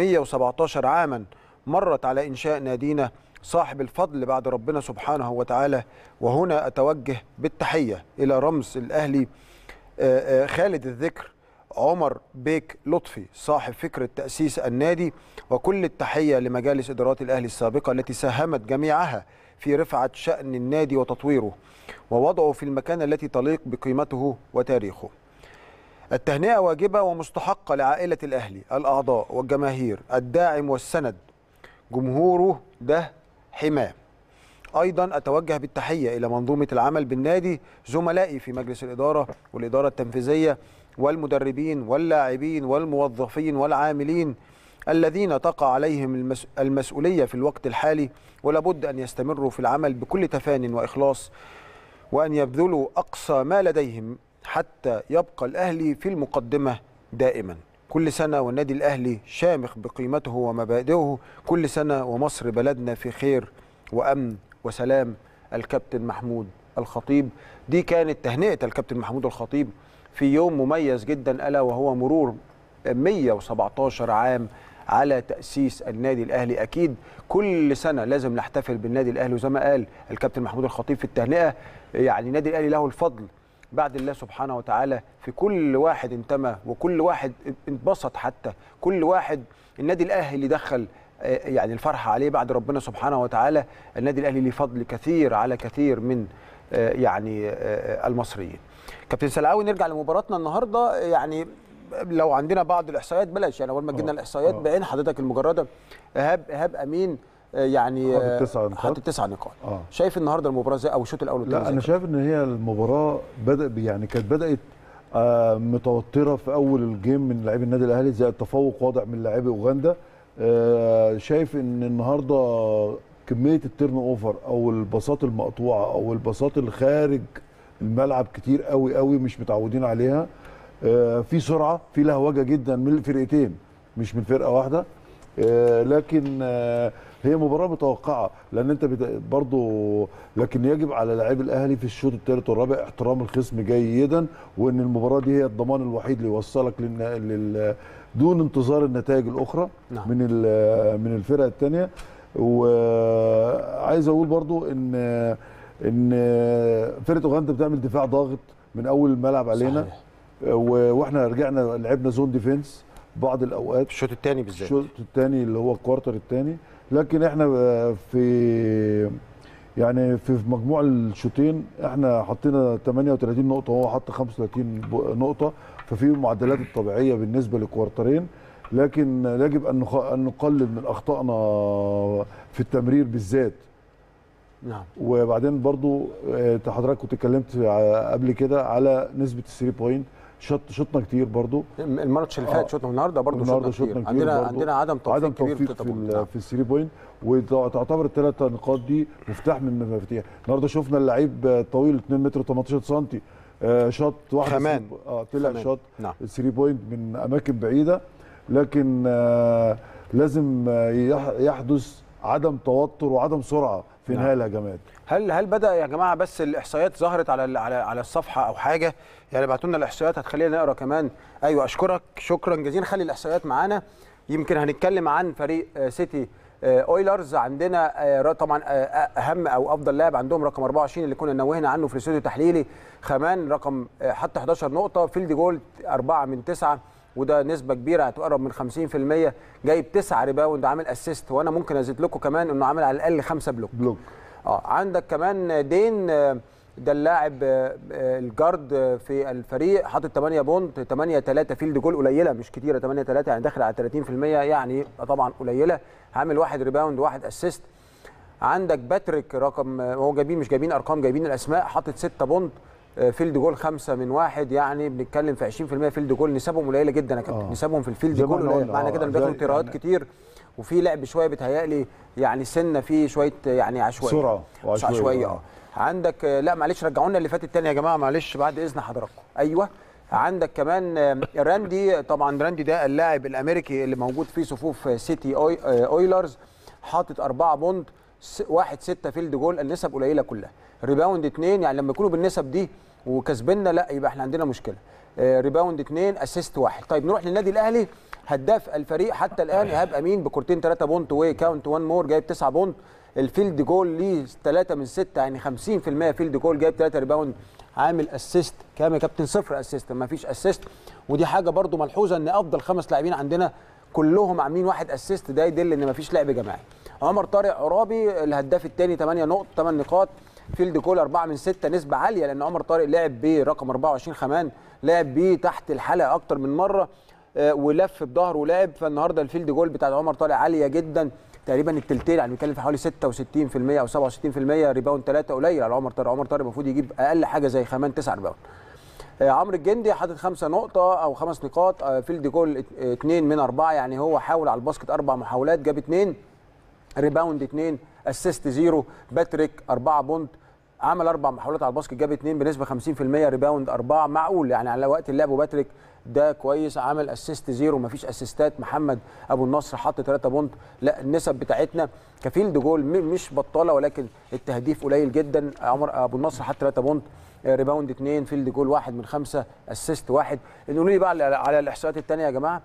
117 عاما مرت على انشاء نادينا صاحب الفضل بعد ربنا سبحانه وتعالى وهنا اتوجه بالتحيه الى رمز الاهلي آه، آه، خالد الذكر عمر بيك لطفي صاحب فكرة تأسيس النادي وكل التحية لمجالس إدارات الأهلي السابقة التي ساهمت جميعها في رفعة شأن النادي وتطويره ووضعه في المكانة التي تليق بقيمته وتاريخه التهنئة واجبة ومستحقة لعائلة الأهلي الأعضاء والجماهير الداعم والسند جمهوره ده حماه ايضا اتوجه بالتحيه الى منظومه العمل بالنادي زملائي في مجلس الاداره والاداره التنفيذيه والمدربين واللاعبين والموظفين والعاملين الذين تقع عليهم المس... المسؤوليه في الوقت الحالي ولابد ان يستمروا في العمل بكل تفان واخلاص وان يبذلوا اقصى ما لديهم حتى يبقى الاهلي في المقدمه دائما كل سنه والنادي الاهلي شامخ بقيمته ومبادئه كل سنه ومصر بلدنا في خير وامن وسلام الكابتن محمود الخطيب دي كانت تهنئه الكابتن محمود الخطيب في يوم مميز جدا الا وهو مرور 117 عام على تاسيس النادي الاهلي اكيد كل سنه لازم نحتفل بالنادي الاهلي وزي ما قال الكابتن محمود الخطيب في التهنئه يعني النادي الاهلي له الفضل بعد الله سبحانه وتعالى في كل واحد انتمى وكل واحد انبسط حتى كل واحد النادي الاهلي اللي دخل آه، يعني الفرحه عليه بعد ربنا سبحانه وتعالى النادي الاهلي ليه فضل كثير على كثير من آه، يعني آه، المصريين كابتن سلعاوي نرجع لمباراتنا النهارده يعني لو عندنا بعض الاحصائيات بلاش يعني اول ما جينا آه، الاحصائيات آه. بعين حضرتك المجرده ايهاب ايهاب امين آه، يعني حاطط آه، تسع نقاط. حاطط تسع نقاط اه شايف النهارده المباراه ازاي او الشوط الاول والثاني لا انا إزاي؟ شايف ان هي المباراه بدا يعني كانت بدات آه متوتره في اول الجيم من لاعبي النادي الاهلي زي التفوق واضح من لاعبي اوغندا آه شايف ان النهارده كميه التيرن اوفر او الباصات المقطوعه او الباصات اللي خارج الملعب كتير قوي قوي مش متعودين عليها آه في سرعه في لهوجه جدا من الفرقتين مش من فرقه واحده آه لكن آه هي مباراه متوقعه لان انت بت... برضو لكن يجب على لاعبي الاهلي في الشوط الثالث والرابع احترام الخصم جيدا وان المباراه دي هي الضمان الوحيد اللي يوصلك لل... لل... دون انتظار النتائج الاخرى نعم. من ال... من الفرق الثانيه وعايز اقول برضو ان ان فرقه اوغندا بتعمل دفاع ضاغط من اول الملعب علينا صحيح. و- واحنا رجعنا لعبنا زون ديفense بعض الاوقات الشوط الثاني بالذات الشوط الثاني اللي هو الكوارتر الثاني لكن احنا آه، في يعني في مجموع الشوطين احنا حطينا 38 نقطه وهو حط 35 ب- نقطه ففي المعدلات الطبيعيه بالنسبه للكوارترين لكن يجب ان نخ- ان نقلل من اخطائنا في التمرير بالذات نعم وبعدين برضو آه، انت حضرتك كنت اتكلمت ع- قبل كده على نسبه الثري بوينت شط شطنا كتير برضو الماتش اللي آه. فات شوطنا النهارده برضه النهارده شوطنا شوطنا كتير كتير عندنا برضو. عندنا عدم توفيق عدم كبير توفيق في التطبيق. ال- نعم. في الثري بوينت وتعتبر الثلاث نقاط دي مفتاح من المفاتيح النهارده شفنا اللعيب طويل 2 متر 18 سم شاط واحد خمان. اه طلع خمان. شاط نعم. الثري بوينت من اماكن بعيده لكن آه لازم آه، يح- يحدث عدم توتر وعدم سرعه في نعم. انهاء الهجمات هل هل بدا يا جماعه بس الاحصائيات ظهرت على ال- على على الصفحه او حاجه يعني ابعتوا لنا الاحصائيات هتخلينا نقرا كمان ايوه اشكرك شكرا جزيلا خلي الاحصائيات معانا يمكن هنتكلم عن فريق آه، سيتي آه، اويلرز عندنا آه، را- طبعا آه، اهم او افضل لاعب عندهم رقم 24 اللي كنا نوهنا عنه في الاستوديو التحليلي خمان رقم آه، حط 11 نقطه فيلد جول 4 من 9 وده نسبه كبيره هتقرب من 50% جايب 9 ريباوند عامل اسيست وانا ممكن ازيد لكم كمان انه عامل على الاقل 5 بلوك بلوك اه عندك كمان دين آه، ده اللاعب آه، آه، الجارد آه، في الفريق حاطط 8 بونت 8 3 فيلد جول قليله مش كتيره 8 3 يعني داخل على 30% يعني طبعا قليله عامل واحد ريباوند واحد اسيست عندك باتريك رقم آه، هو جايبين مش جايبين ارقام جايبين الاسماء حاطط 6 بونت آه، فيلد جول خمسة من واحد يعني بنتكلم في 20% فيلد جول نسبهم قليله جدا يا كابتن آه. نسبهم في الفيلد زي ما جول احنا قليلة. قلنا، معنى آه، كده ان زي- بياخدوا تيرات يعني- كتير وفي لعب شويه بيتهيألي يعني سنه فيه شويه يعني عشوائيه سرعة مش وعشوائية، عشوائيه آه. اه عندك آه، لا معلش رجعونا اللي فاتت تاني يا جماعه معلش بعد اذن حضراتكم ايوه عندك كمان آه، راندي طبعا راندي ده اللاعب الامريكي اللي موجود في صفوف سيتي أوي آه، اويلرز حاطط أربعة بوند س- واحد ستة فيلد جول النسب قليله كلها ريباوند اتنين يعني لما يكونوا بالنسب دي وكسبنا لا يبقى احنا عندنا مشكله آه، ريباوند اتنين اسيست واحد طيب نروح للنادي الاهلي هداف الفريق حتى الان ايهاب امين بكورتين 3 بونت وكاونت 1 مور جايب 9 بونت الفيلد جول ليه 3 من 6 يعني 50% فيلد جول جايب 3 ريباوند عامل اسيست كام يا كابتن صفر اسيست ما فيش اسيست ودي حاجه برضو ملحوظه ان افضل خمس لاعبين عندنا كلهم عاملين واحد اسيست ده يدل ان ما فيش لعب جماعي عمر طارق عرابي الهداف الثاني 8 نقط 8 نقاط فيلد جول 4 من 6 نسبه عاليه لان عمر طارق لعب برقم 24 خمان لعب بيه تحت الحلقه اكتر من مره آه، ولف بظهره ولعب فالنهارده الفيلد جول بتاع عمر طارق عاليه جدا تقريبا التلتين يعني بنتكلم في حوالي 66% او 67% ريباوند 3 قليل على عمر طارق عمر طارق المفروض يجيب اقل حاجه زي خمان 9 ريباوند آه، عمرو الجندي حاطط خمسة نقطة أو خمس نقاط آه، فيلد جول ات- اتنين من أربعة يعني هو حاول على الباسكت أربع محاولات جاب اتنين ريباوند اتنين اسيست زيرو باتريك أربعة بونت عمل أربع محاولات على الباسكت جاب اتنين بنسبة 50% ريباوند أربعة معقول يعني على وقت اللعب وباتريك ده كويس عمل اسيست زيرو مفيش اسيستات محمد ابو النصر حط 3 بونت لا النسب بتاعتنا كفيلد جول م- مش بطاله ولكن التهديف قليل جدا عمر ابو النصر حط 3 بونت آه، ريباوند اثنين فيلد جول واحد من خمسه اسيست واحد قولوا لي بقى على- على الاحصائيات الثانيه يا جماعه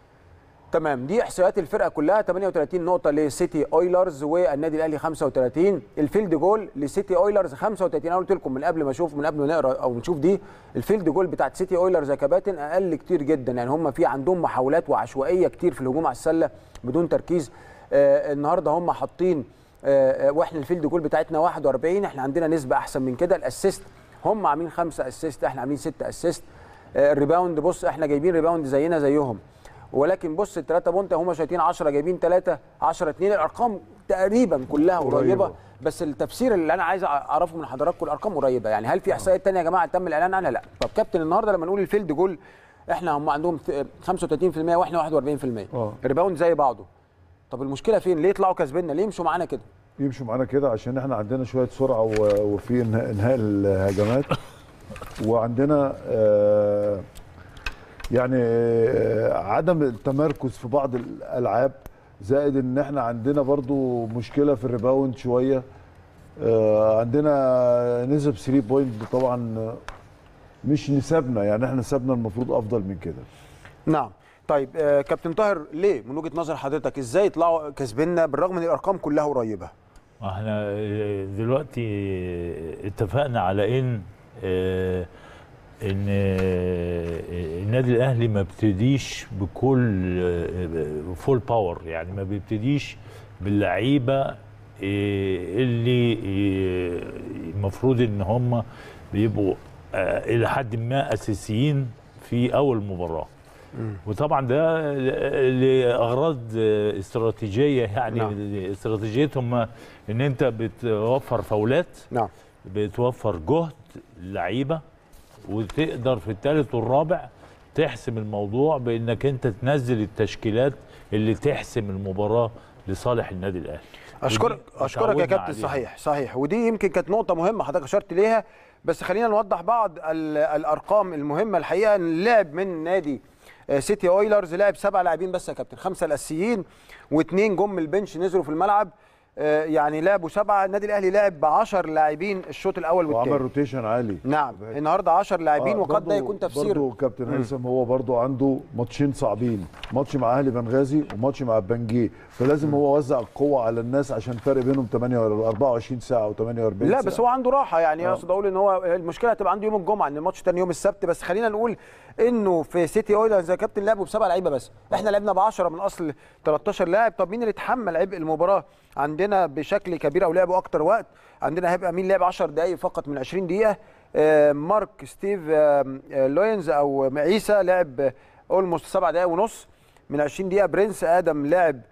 تمام دي احصائيات الفرقه كلها 38 نقطه لسيتي اويلرز والنادي الاهلي 35 الفيلد جول لسيتي اويلرز 35 انا قلت لكم من قبل ما اشوف من قبل ما نقرا او نشوف دي الفيلد جول بتاعت سيتي اويلرز يا كباتن اقل كتير جدا يعني هم في عندهم محاولات وعشوائيه كتير في الهجوم على السله بدون تركيز آه النهارده هم حاطين آه آه، واحنا الفيلد جول بتاعتنا 41 احنا عندنا نسبه احسن من كده الاسيست هم عاملين خمسه اسيست احنا عاملين سته اسيست آه الريباوند بص احنا جايبين ريباوند زينا زيهم ولكن بص الثلاثه بونت هم شايطين 10 جايبين 3 10 2 الارقام تقريبا كلها قريبه, قريبة. بس التفسير اللي انا عايز اعرفه من حضراتكم الارقام قريبه يعني هل في احصائيات ثانيه يا جماعه تم الاعلان عنها لا طب كابتن النهارده لما نقول الفيلد جول احنا هم عندهم 35% واحنا 41% آه. الريباوند زي بعضه طب المشكله فين ليه يطلعوا كسبنا ليه يمشوا معانا كده يمشوا معانا كده عشان احنا عندنا شويه سرعه و- وفي انهاء انهاء الهجمات وعندنا آه، يعني آه، عدم التمركز في بعض الالعاب زائد ان احنا عندنا برضو مشكله في الريباوند شويه آه، عندنا نسب 3 بوينت طبعا آه، مش نسبنا يعني احنا نسبنا المفروض افضل من كده نعم طيب آه كابتن طاهر ليه من وجهه نظر حضرتك ازاي يطلعوا كسبنا بالرغم ان الارقام كلها قريبه احنا دلوقتي اتفقنا على ان آه، ان آه، النادي الاهلي ما بيبتديش بكل فول باور يعني ما بيبتديش باللعيبه آه، اللي آه، المفروض ان هم بيبقوا آه، الى حد ما اساسيين في اول مباراه وطبعا ده لاغراض استراتيجيه يعني نعم. استراتيجيتهم ان انت بتوفر فاولات نعم بتوفر جهد لعيبه وتقدر في الثالث والرابع تحسم الموضوع بانك انت تنزل التشكيلات اللي تحسم المباراه لصالح النادي الاهلي اشكرك ودي اشكرك يا اتعودنا كابتن عليها. صحيح صحيح ودي يمكن كانت نقطه مهمه حضرتك اشرت ليها بس خلينا نوضح بعض ال- الارقام المهمه الحقيقه ان اللعب من نادي آه، سيتي اويلرز لعب سبع لاعبين بس يا كابتن خمسه الاساسيين واثنين جم من البنش نزلوا في الملعب آه، يعني لعبوا سبعه النادي الاهلي لعب ب 10 لاعبين الشوط الاول وعمل والثاني روتيشن عالي نعم النهارده 10 لاعبين آه، وقد ده برضو- يكون تفسير برضو كابتن هيثم هو برضو عنده ماتشين صعبين ماتش مع اهلي بنغازي وماتش مع بنجيه فلازم هو وزع القوه على الناس عشان فرق بينهم 8 24 ساعه و48 لا ساعه بس هو عنده راحه يعني آه. اقصد اقول ان هو المشكله هتبقى عنده يوم الجمعه ان الماتش تاني يوم السبت بس خلينا نقول انه في سيتي اويلرز يا كابتن لعبوا بسبع لعيبه بس احنا لعبنا ب 10 من اصل 13 لاعب طب مين اللي اتحمل عبء المباراه عندنا بشكل كبير او لعبوا اكتر وقت عندنا هيبقى مين لعب 10 دقائق فقط من 20 دقيقه آه، مارك ستيف آه، آه، لوينز او عيسى لعب اولموست 7 دقائق ونص من 20 دقيقه برنس ادم لعب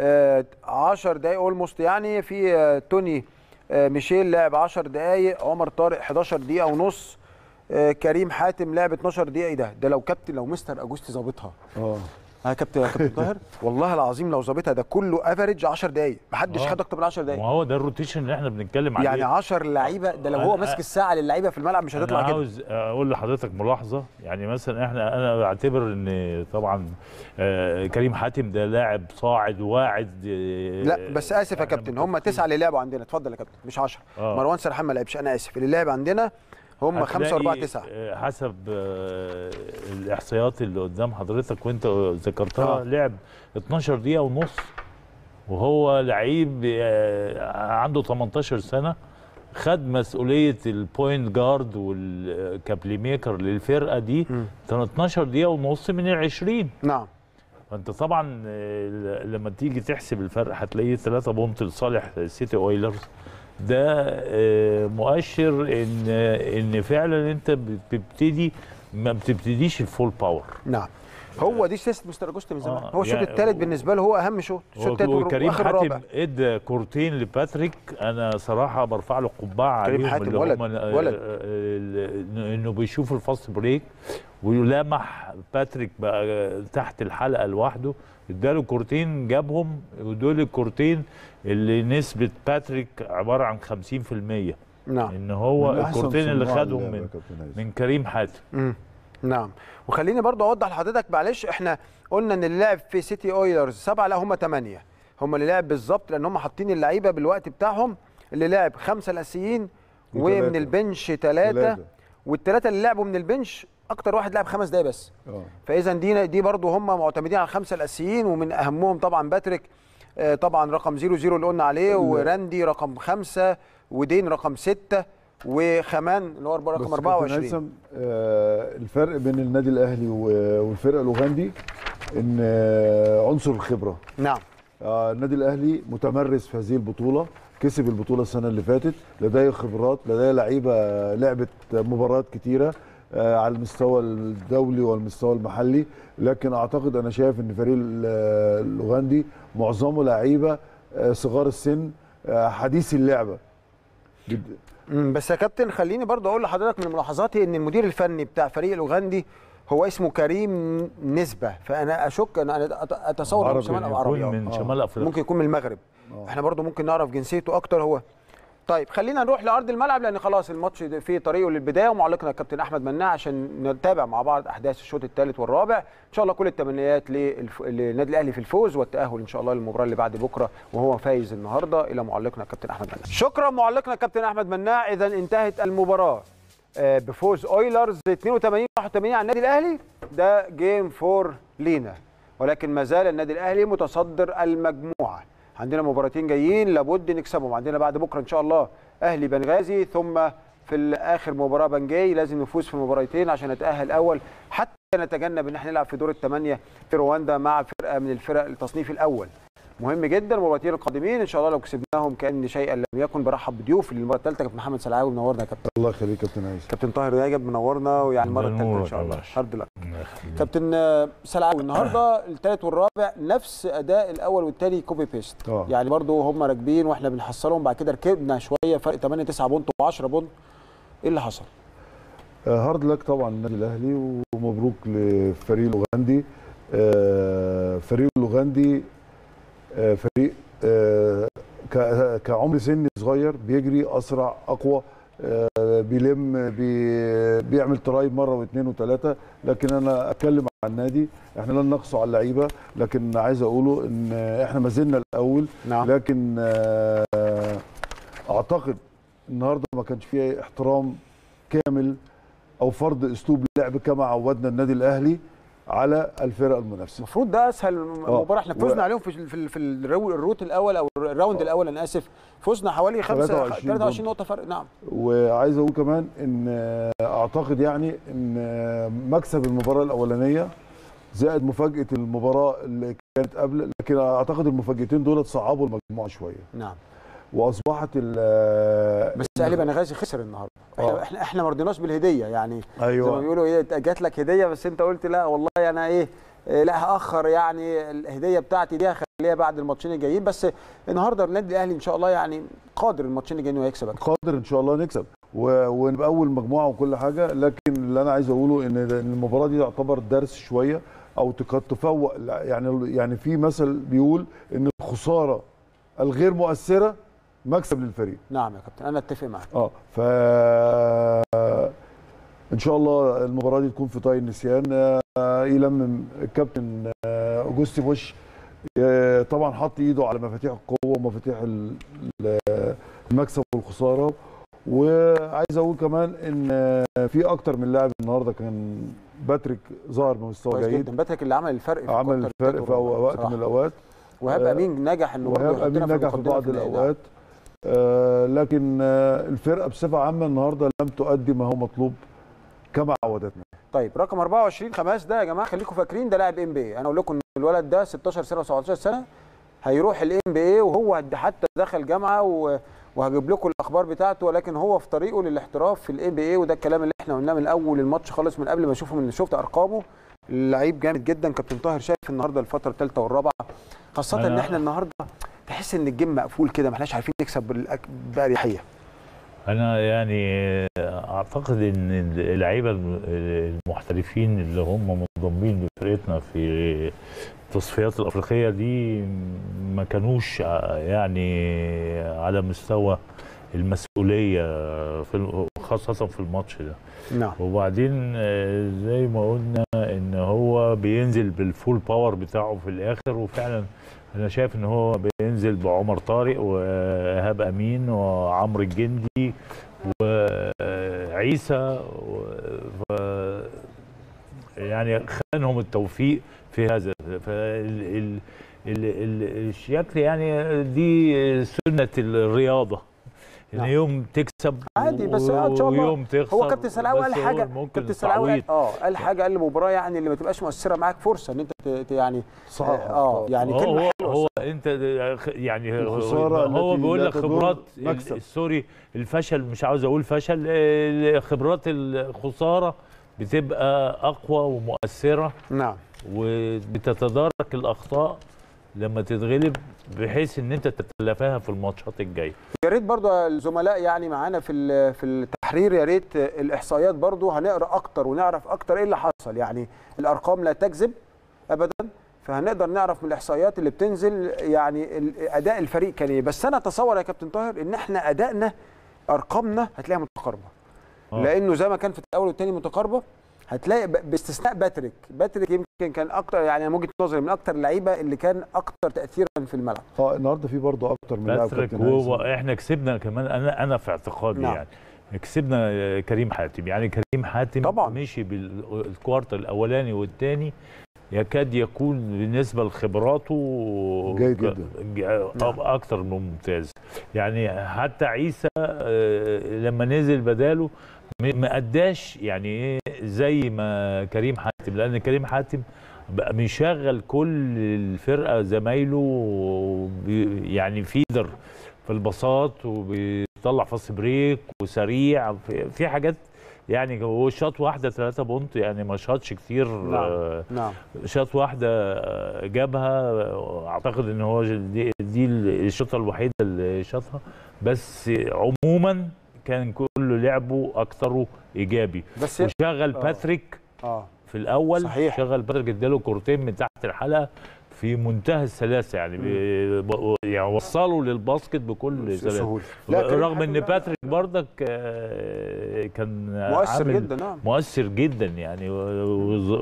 10 دقائق اولموست يعني في آه، توني آه، ميشيل لعب 10 دقائق عمر طارق 11 دقيقه ونص آه، كريم حاتم لعب 12 دقيقه ايه ده ده لو كابتن لو مستر اجوستي ظابطها اه ها كابتن يا كابتن طاهر والله العظيم لو ظابطها ده كله افريج 10 دقائق محدش آه. خد اكتر من 10 دقائق ما هو ده الروتيشن اللي احنا بنتكلم عليه يعني 10 لعيبه ده لو هو أنا- ماسك الساعه للعيبه في الملعب مش انا هتطلع كده عاوز اقول لحضرتك ملاحظه يعني مثلا احنا انا بعتبر ان طبعا آه، كريم حاتم ده لاعب صاعد واعد آه، لا بس اسف يا إحنا كابتن هم متفقين. تسعه اللي لعبوا عندنا اتفضل يا كابتن مش 10 آه. مروان سرحان ما لعبش انا اسف اللي لعب عندنا هم 5 هتلاقي، و4 9 آه، حسب آه، الاحصائيات اللي قدام حضرتك وانت ذكرتها آه. لعب 12 دقيقه ونص وهو لعيب آه، عنده 18 سنه خد مسؤوليه البوينت جارد والكابلي ميكر للفرقه دي كان 12 دقيقه ونص من ال 20 نعم فانت طبعا آه، لما تيجي تحسب الفرق هتلاقيه 3 بونت لصالح سيتي اويلرز ده آه، مؤشر ان ان فعلا انت بتبتدي ما بتبتديش الفول باور نعم هو دي سيستم مستر اجوستي من زمان آه، هو الشوط يعني- الثالث بالنسبه له هو اهم شوط الشوط الثالث وكريم واخر حاتم الرابع ادى كورتين لباتريك انا صراحه برفع له قبعه كريم عليهم حاتم اللي ولد- هم آه، ولد. آه، انه بيشوف الفاست بريك ولمح باتريك بقى تحت الحلقه لوحده اداله كورتين جابهم ودول الكورتين اللي نسبه باتريك عباره عن 50% نعم ان هو من أحسن الكورتين اللي صناع خدهم اللعبة يا من كابتن هيثم. من كريم حاتم مم. نعم وخليني برضو اوضح لحضرتك معلش احنا قلنا ان اللي لعب في سيتي اويلرز سبعه لا هم ثمانيه هم اللي لعب بالظبط لان هم حاطين اللعيبه بالوقت بتاعهم اللي لعب خمسه الاساسيين ومن وتلاتة. البنش ثلاثه ثلاثة. والثلاثه اللي لعبوا من البنش اكتر واحد لعب خمس دقايق بس اه فاذا دي دي برضو هم معتمدين على الخمسه الاساسيين ومن اهمهم طبعا باتريك آه، طبعا رقم 00 اللي قلنا عليه وراندي رقم خمسة ودين رقم ستة وخمان اللي هو بس رقم كابتن 24 هيثم، آه الفرق بين النادي الاهلي و- والفرقه الاوغندي ان آه عنصر الخبره نعم آه النادي الاهلي متمرس في هذه البطوله كسب البطوله السنه اللي فاتت لديه خبرات لديه لعيبه لعبت مباريات كتيره آه على المستوى الدولي والمستوى المحلي لكن اعتقد انا شايف ان فريق ال- الاوغندي معظمه لعيبه آه صغار السن آه حديث اللعبه جد- مم، بس يا كابتن خليني برضه اقول لحضرتك من ملاحظاتي ان المدير الفني بتاع فريق الاوغندي هو اسمه كريم نسبه فانا اشك ان انا أت- اتصور انه عربي شمال او يكون عربي آه. من آه. شمال افريقيا ممكن يكون من المغرب آه. احنا برضه ممكن نعرف جنسيته اكتر هو طيب خلينا نروح لارض الملعب لان خلاص الماتش في طريقه للبدايه ومعلقنا الكابتن احمد مناع عشان نتابع مع بعض احداث الشوط الثالث والرابع ان شاء الله كل التمنيات للف... للنادي الاهلي في الفوز والتاهل ان شاء الله للمباراه اللي بعد بكره وهو فايز النهارده الى معلقنا الكابتن احمد مناع شكرا معلقنا الكابتن احمد مناع اذا انتهت المباراه آه، بفوز اويلرز 82 81 على النادي الاهلي ده جيم فور لينا ولكن ما زال النادي الاهلي متصدر المجموعه عندنا مباراتين جايين لابد نكسبهم عندنا بعد بكره ان شاء الله اهلي بنغازي ثم في اخر مباراه بنجاي لازم نفوز في المباراتين عشان نتاهل اول حتى نتجنب ان احنا نلعب في دور الثمانيه في رواندا مع فرقه من الفرق التصنيف الاول مهم جدا المباراتين القادمين ان شاء الله لو كسبناهم كان شيئا لم يكن برحب بضيوفي للمره الثالثه كابتن محمد سلعاوي منورنا يا كابتن الله يخليك كابتن عايز كابتن طاهر ناجب منورنا ويعني المره الثالثه ان بنورك شاء يا الله باشا. هارد لك كابتن آه، سلعاوي النهارده الثالث والرابع نفس اداء الاول والثاني كوبي بيست آه. يعني برضو هم راكبين واحنا بنحصلهم بعد كده ركبنا شويه فرق 8 9 بونت و10 بونت ايه اللي حصل؟ آه، هارد لك طبعا النادي الاهلي ومبروك للفريق الاوغندي آه، فريق الاوغندي آه، فريق آه، ك- كعمر سن صغير بيجري اسرع اقوى آه، بيلم بي بيعمل تراي مره واثنين وثلاثه لكن انا اتكلم عن النادي احنا لن نقصوا على اللعيبه لكن عايز اقوله ان احنا ما زلنا الاول نعم لكن آه، اعتقد النهارده ما كانش فيه احترام كامل او فرض اسلوب لعب كما عودنا النادي الاهلي على الفرق المنافسه المفروض ده اسهل مباراه احنا فزنا و- عليهم في ال- في ال- في الرو- الروت الاول او الراوند الاول انا اسف فزنا حوالي 5 23 23 نقطه فرق نعم وعايز اقول كمان ان آه، اعتقد يعني ان آه، مكسب المباراه الاولانيه زائد مفاجاه المباراه اللي كانت قبل لكن اعتقد المفاجاتين دول صعبوا المجموعه شويه نعم واصبحت ال- آه، بس اهلي بنغازي خسر النهارده احنا آه. احنا احنا ما رضيناش بالهديه يعني زي ما ايوه بيقولوا ايه جات لك هديه بس انت قلت لا والله انا ايه إيه، لا هاخر يعني الهديه بتاعتي دي هخليها بعد الماتشين الجايين بس النهارده النادي الاهلي ان شاء الله يعني قادر الماتشين الجايين انه يكسب قادر ان شاء الله نكسب و- ونبقى اول مجموعه وكل حاجه لكن اللي انا عايز اقوله ان إن المباراه دي تعتبر درس شويه او قد تفوق يعني يعني في مثل بيقول ان الخساره الغير مؤثره مكسب للفريق نعم يا كابتن انا اتفق معاك اه ف ان شاء الله المباراه دي تكون في طي النسيان آه، يلمم الكابتن آه، اوجوستي بوش آه، طبعا حط ايده على مفاتيح القوه ومفاتيح ال- ال- المكسب والخساره وعايز اقول كمان ان آه، في اكتر من لاعب النهارده كان باتريك ظهر بمستوى كويس جيد جدا باتريك اللي عمل الفرق في عمل الكوارتر الفرق التالت في والرابع وقت بصراحة. من الاوقات وهاب آه، امين نجح انه برضه وهاب يحطنا امين نجح في المقدمة بعض النهائي. الاوقات آه، لكن آه، الفرقه بصفه عامه النهارده لم تؤدي ما هو مطلوب كما عودتنا طيب رقم 24 خماس ده يا جماعه خليكم فاكرين ده لاعب ام بي اي انا اقول لكم ان الولد ده 16 سنه و17 سنه هيروح الام بي اي وهو حتى دخل جامعه و... وهجيب لكم الاخبار بتاعته ولكن هو في طريقه للاحتراف في الام بي اي وده الكلام اللي احنا قلناه من اول الماتش خالص من قبل ما اشوفه من شفت ارقامه لعيب جامد جدا كابتن طاهر شايف النهارده الفتره الثالثه والرابعه خاصه ان أنا- احنا النهارده تحس ان الجيم مقفول كده ما احناش عارفين نكسب بالأك- باريحيه انا يعني اعتقد ان اللعيبه المحترفين اللي هم منضمين لفرقتنا في التصفيات الافريقيه دي ما كانوش يعني على مستوى المسؤوليه في ال- خاصه في الماتش ده نعم وبعدين آه، زي ما قلنا ان هو بينزل بالفول باور بتاعه في الاخر وفعلا انا شايف ان هو بينزل بعمر طارق وايهاب امين وعمرو الجندي وعيسى و... ف- يعني خانهم التوفيق في هذا فال... ال... ال... ال... الشكل يعني دي سنه الرياضه ان نعم. يوم تكسب عادي، بس إن شاء الله ويوم تخسر هو كابتن سلاوي بس قال هو حاجه ممكن كابتن سلاوي التعويض قال- اه قال حاجه قال المباراه يعني اللي ما تبقاش مؤثره معاك فرصه ان انت ت- ت- يعني صح اه يعني هو كلمه هو, حلوه هو انت يعني الخسارة هو التي بيقول لا لك تضر خبرات مكسب. ال- سوري الفشل مش عاوز اقول فشل آه، خبرات الخساره بتبقى اقوى ومؤثره نعم وبتتدارك الاخطاء لما تتغلب بحيث ان انت تتلافاها في الماتشات الجايه يا ريت برضو الزملاء يعني معانا في ال- في التحرير يا ريت الاحصائيات برضو هنقرا اكتر ونعرف اكتر ايه اللي حصل يعني الارقام لا تكذب ابدا فهنقدر نعرف من الاحصائيات اللي بتنزل يعني ال- اداء الفريق كان ايه بس انا اتصور يا كابتن طاهر ان احنا ادائنا ارقامنا هتلاقيها متقاربه آه. لانه زي ما كان في الاول والثاني متقاربه هتلاقي ب- باستثناء باتريك باتريك يمكن كان اكتر يعني من وجهه نظري من اكتر اللعيبه اللي كان اكتر تاثيرا في الملعب اه النهارده في برضه اكتر من لاعب باتريك كابتن هو هيثم. احنا كسبنا كمان انا انا في اعتقادي نعم. يعني كسبنا آه، كريم حاتم يعني كريم حاتم طبعاً. مشي بالكوارتر الاولاني والثاني يكاد يكون بالنسبه لخبراته جيد ك- جدا. ج- نعم. اكتر من ممتاز يعني حتى عيسى آه، لما نزل بداله م- ما اداش يعني ايه زي ما كريم حاتم لان كريم حاتم بقى بيشغل كل الفرقه زمايله بي- يعني فيدر في البساط وبيطلع فاست بريك وسريع في, في حاجات يعني هو شاط واحده ثلاثة بونت يعني ما شاطش كتير آه، نعم شاط واحده آه، جابها آه، اعتقد ان هو دي, دي الشوطه الوحيده اللي شاطها بس عموما كان كله لعبه اكثره ايجابي بس وشغل آه. باتريك اه في الاول صحيح. شغل باتريك اداله كورتين من تحت الحلقه في منتهى السلاسه يعني بي ب- يعني وصلوا للباسكت بكل سلاسه سهوله لا، كريم رغم حاتم ان لا، باتريك برضك آه، كان مؤثر عامل جدا نعم مؤثر جدا يعني والظ-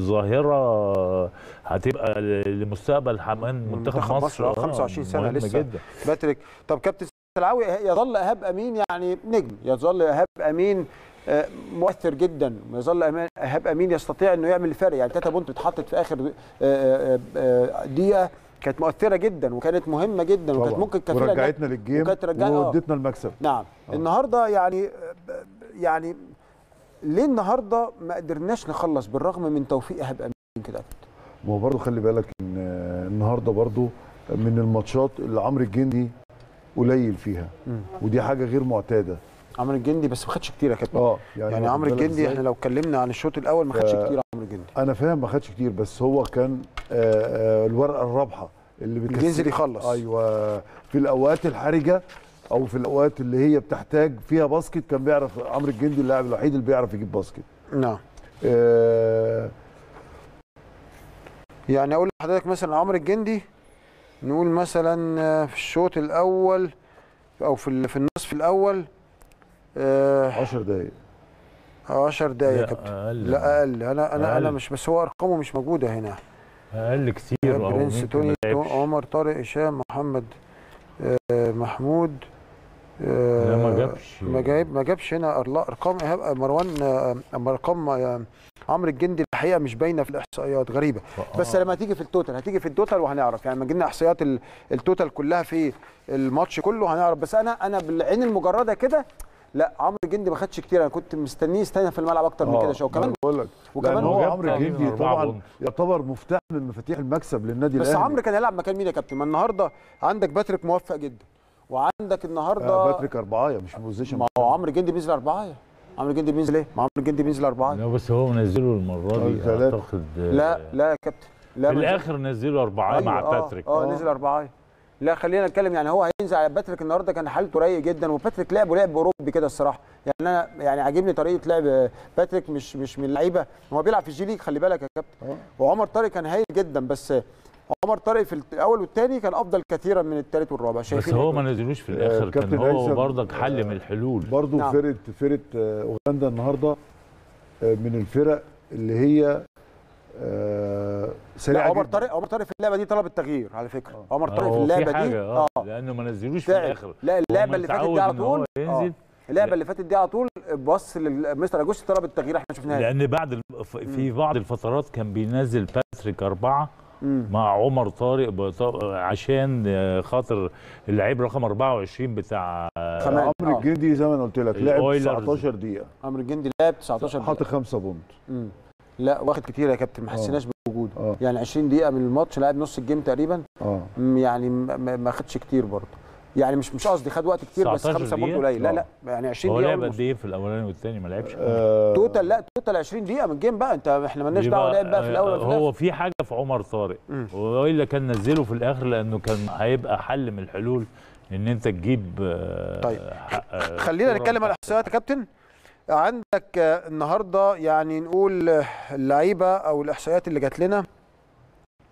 والظاهره هتبقى لمستقبل حمان منتخب منتخب مصر، مصر آه، 25 سنة مهمة لسه. جدا باتريك طب كابتن سلعاوي يظل ايهاب امين يعني نجم يظل ايهاب امين آه، مؤثر جدا يظل أمان- ايهاب امين يستطيع انه يعمل فرق يعني تاتا بونت اتحطت في اخر آه، آه، آه، دقيقه كانت مؤثره جدا وكانت مهمه جدا وكانت طبعاً. ممكن كفيله إنها- ورجعتنا للجيم وكانت رجع- آه. وادتنا المكسب نعم النهارده يعني يعني ليه النهارده ما قدرناش نخلص بالرغم من توفيق ايهاب امين كده ما هو برضه خلي بالك ان النهارده برضه من الماتشات اللي عمرو الجندي قليل فيها مم. ودي حاجه غير معتاده عمرو الجندي بس ما خدش كتير يا كابتن اه يعني واخد عمرو بالك الجندي إزاي؟ احنا لو اتكلمنا عن الشوط الاول ما خدش ف- كتير عمرو الجندي انا فاهم ما خدش كتير بس هو كان آه، آه، الورقه الرابحه اللي بتكسب بينزل يخلص. ايوه في الاوقات الحرجه او في الاوقات اللي هي بتحتاج فيها باسكت كان بيعرف عمرو الجندي اللاعب الوحيد اللي بيعرف يجيب باسكت نعم آه، يعني اقول لحضرتك مثلا عمرو الجندي نقول مثلا آه، في الشوط الاول او في ال- في النصف الاول آه، 10 دقائق 10 دقايق يا لا، كابتن أقل. لا اقل انا انا انا أقل. مش بس هو ارقامه مش موجوده هنا اقل كتير أو برنس يمكن توني ما تو- لعبش. عمر طارق هشام محمد آه، محمود آه، لا ما جابش ما جايب ما جابش هنا أرلا- ارقام ايهاب مروان آه، أما ارقام آه، عمرو الجندي الحقيقه مش باينه في الاحصائيات غريبه بس لما تيجي في التوتال هتيجي في التوتال وهنعرف يعني لما جينا احصائيات ال- التوتال كلها في الماتش كله هنعرف بس انا انا بالعين المجرده كده لا عمرو الجندي ما خدش كتير انا كنت مستنيه يستنى في الملعب اكتر من آه، كده شويه ما أنا وكمان بقول لك وكمان لان هو هو جاب عمرو تقريباً الجندي أربعة طبعا بونت. يعتبر مفتاح من مفاتيح المكسب للنادي بس الاهلي عمرو كان هيلعب مكان مين يا كابتن ما النهارده عندك باتريك موفق جدا وعندك النهارده آه باتريك اربعه مش بوزيشن ما هو عمرو الجندي بينزل اربعه عمرو الجندي بينزل ايه؟ ما عمرو الجندي بينزل اربعه لا بس هو منزله المره دي ثلاثة. اعتقد لا لا يا كابتن لا في ما الاخر نزله اربعه أيوة، مع آه، باتريك اه, آه. نزل اربعه لا خلينا نتكلم يعني هو هينزل على باتريك النهارده كان حالته رايق جدا وباتريك لعبه لعب اوروبي كده الصراحه يعني انا يعني عاجبني طريقه لعب باتريك مش مش من اللعيبه هو بيلعب في الجي ليج خلي بالك يا كابتن آه. وعمر طارق كان هايل جدا بس عمر طارق في الاول والثاني كان افضل كثيرا من الثالث والرابع بس شايفين هو إيه؟ ما نزلوش في الاخر كان كابتن هو هيثم، برضك حل من الحلول برضو نعم. فرقه فرقه آه، اوغندا النهارده آه، من الفرق اللي هي آه، لا سريعه عمر جداً. طارق عمر طارق في اللعبه دي طلب التغيير على فكره عمر طارق في هو اللعبه في حاجة دي اه لانه ما نزلوش في تعب. الاخر لا هو اللعبه اللي فاتت متعود دي على إن هو طول ينزل آه. اللعبه اللي فاتت دي على طول بص لمستر اجوستي طلب التغيير احنا شفناها لان بعد الف- في بعض الفترات كان بينزل باتريك اربعه مم. مع عمر طارق بط- عشان آه، خاطر اللعيب رقم 24 بتاع كمان عمرو آه. الجندي زي ما أنا قلت لك لعب الأويلرز. 19 دقيقه عمرو الجندي لعب 19 حط دقيقة. خمسة بونت مم. لا واخد كتير يا كابتن ما حسيناش بوجوده اه يعني 20 دقيقه من الماتش لعب نص الجيم تقريبا اه مم، يعني ما- ما ما خدش كتير برضه يعني مش مش قصدي خد وقت كتير بس 19 5 بونت دقيقة؟ قليل لا آه. لا يعني 20 هو دقيقه لعب ونص. قد ايه في الاولاني والثاني ما لعبش آه، توتال لا توتال 20 دقيقه من الجيم بقى انت احنا مالناش يبقى، دعوه لعب بقى في الاول ولا في الآخر. هو في حاجه في عمر طارق مم. والا كان نزله في الاخر لانه كان هيبقى حل من الحلول ان انت تجيب آه، طيب. حق- آه، خلينا كرة نتكلم على الاحصائيات يا كابتن عندك آه، النهارده يعني نقول آه، اللعيبه او الاحصائيات اللي جات لنا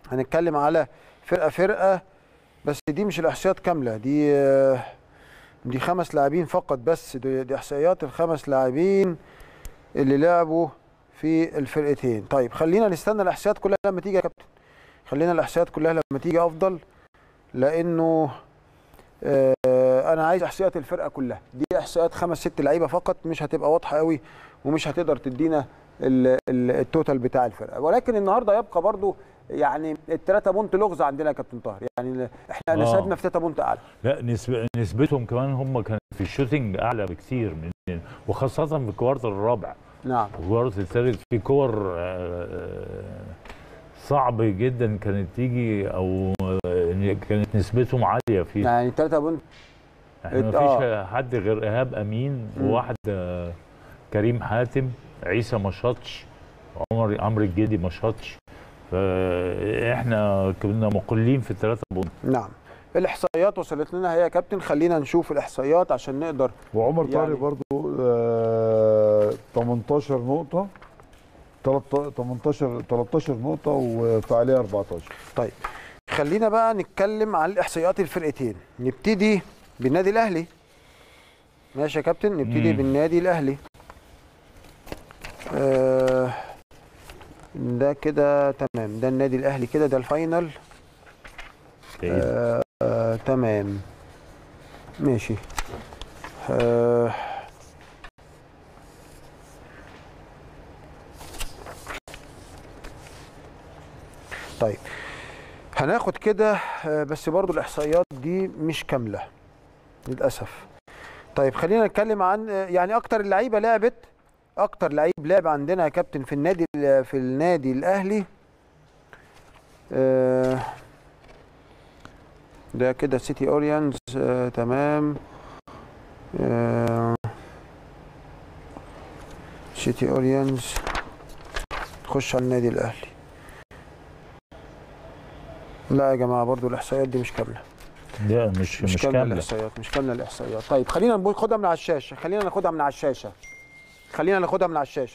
هنتكلم على فرقه فرقه بس دي مش الاحصائيات كامله دي آه، دي خمس لاعبين فقط بس دي, دي احصائيات الخمس لاعبين اللي لعبوا في الفرقتين طيب خلينا نستنى الاحصائيات كلها لما تيجي يا كابتن خلينا الاحصائيات كلها لما تيجي افضل لانه آه، انا عايز احصائيات الفرقه كلها دي احصائيات خمس ست لعيبه فقط مش هتبقى واضحه قوي ومش هتقدر تدينا ال- ال- التوتال بتاع الفرقه ولكن النهارده يبقى برضو يعني الثلاثه بونت لغز عندنا يا كابتن طاهر يعني احنا آه. نسبنا في ثلاثه بونت اعلى لا نسب... نسبتهم كمان هم كانوا في الشوتنج اعلى بكتير من وخاصه في الكوارتر الرابع نعم الكوارتر الثالث في كور آه، آه، صعب جدا كانت تيجي او آه، كانت نسبتهم عاليه فيه يعني ثلاثه بونت احنا ما آه. فيش حد غير ايهاب امين مم. وواحد آه، كريم حاتم عيسى ما شاطش عمر عمرو الجدي ما شاطش فاحنا كنا مقلين في الثلاثه بونت نعم الاحصائيات وصلت لنا هي يا كابتن خلينا نشوف الاحصائيات عشان نقدر وعمر يعني- طارق برضو آه 18 نقطة 13 18 13 نقطة وفعالية 14 طيب خلينا بقى نتكلم عن الاحصائيات الفرقتين نبتدي بالنادي الاهلي ماشي يا كابتن نبتدي مم. بالنادي الاهلي آه ده كده تمام ده النادي الاهلي كده ده الفاينل آه آه تمام ماشي آه طيب هناخد كده آه، بس برضو الاحصائيات دي مش كامله للاسف طيب خلينا نتكلم عن آه، يعني اكتر اللعيبه لعبت اكتر لعيب لعب عندنا يا كابتن في النادي في النادي الاهلي آه، ده كده سيتي اورينز آه، تمام آه، سيتي اورينز نخش على النادي الاهلي لا يا جماعه برضو الاحصائيات دي مش كامله لا مش مش, مش كامله كامله الاحصائيات مش كامله الاحصائيات طيب خلينا ناخدها من على الشاشه خلينا ناخدها من على الشاشه خلينا ناخدها من على الشاشه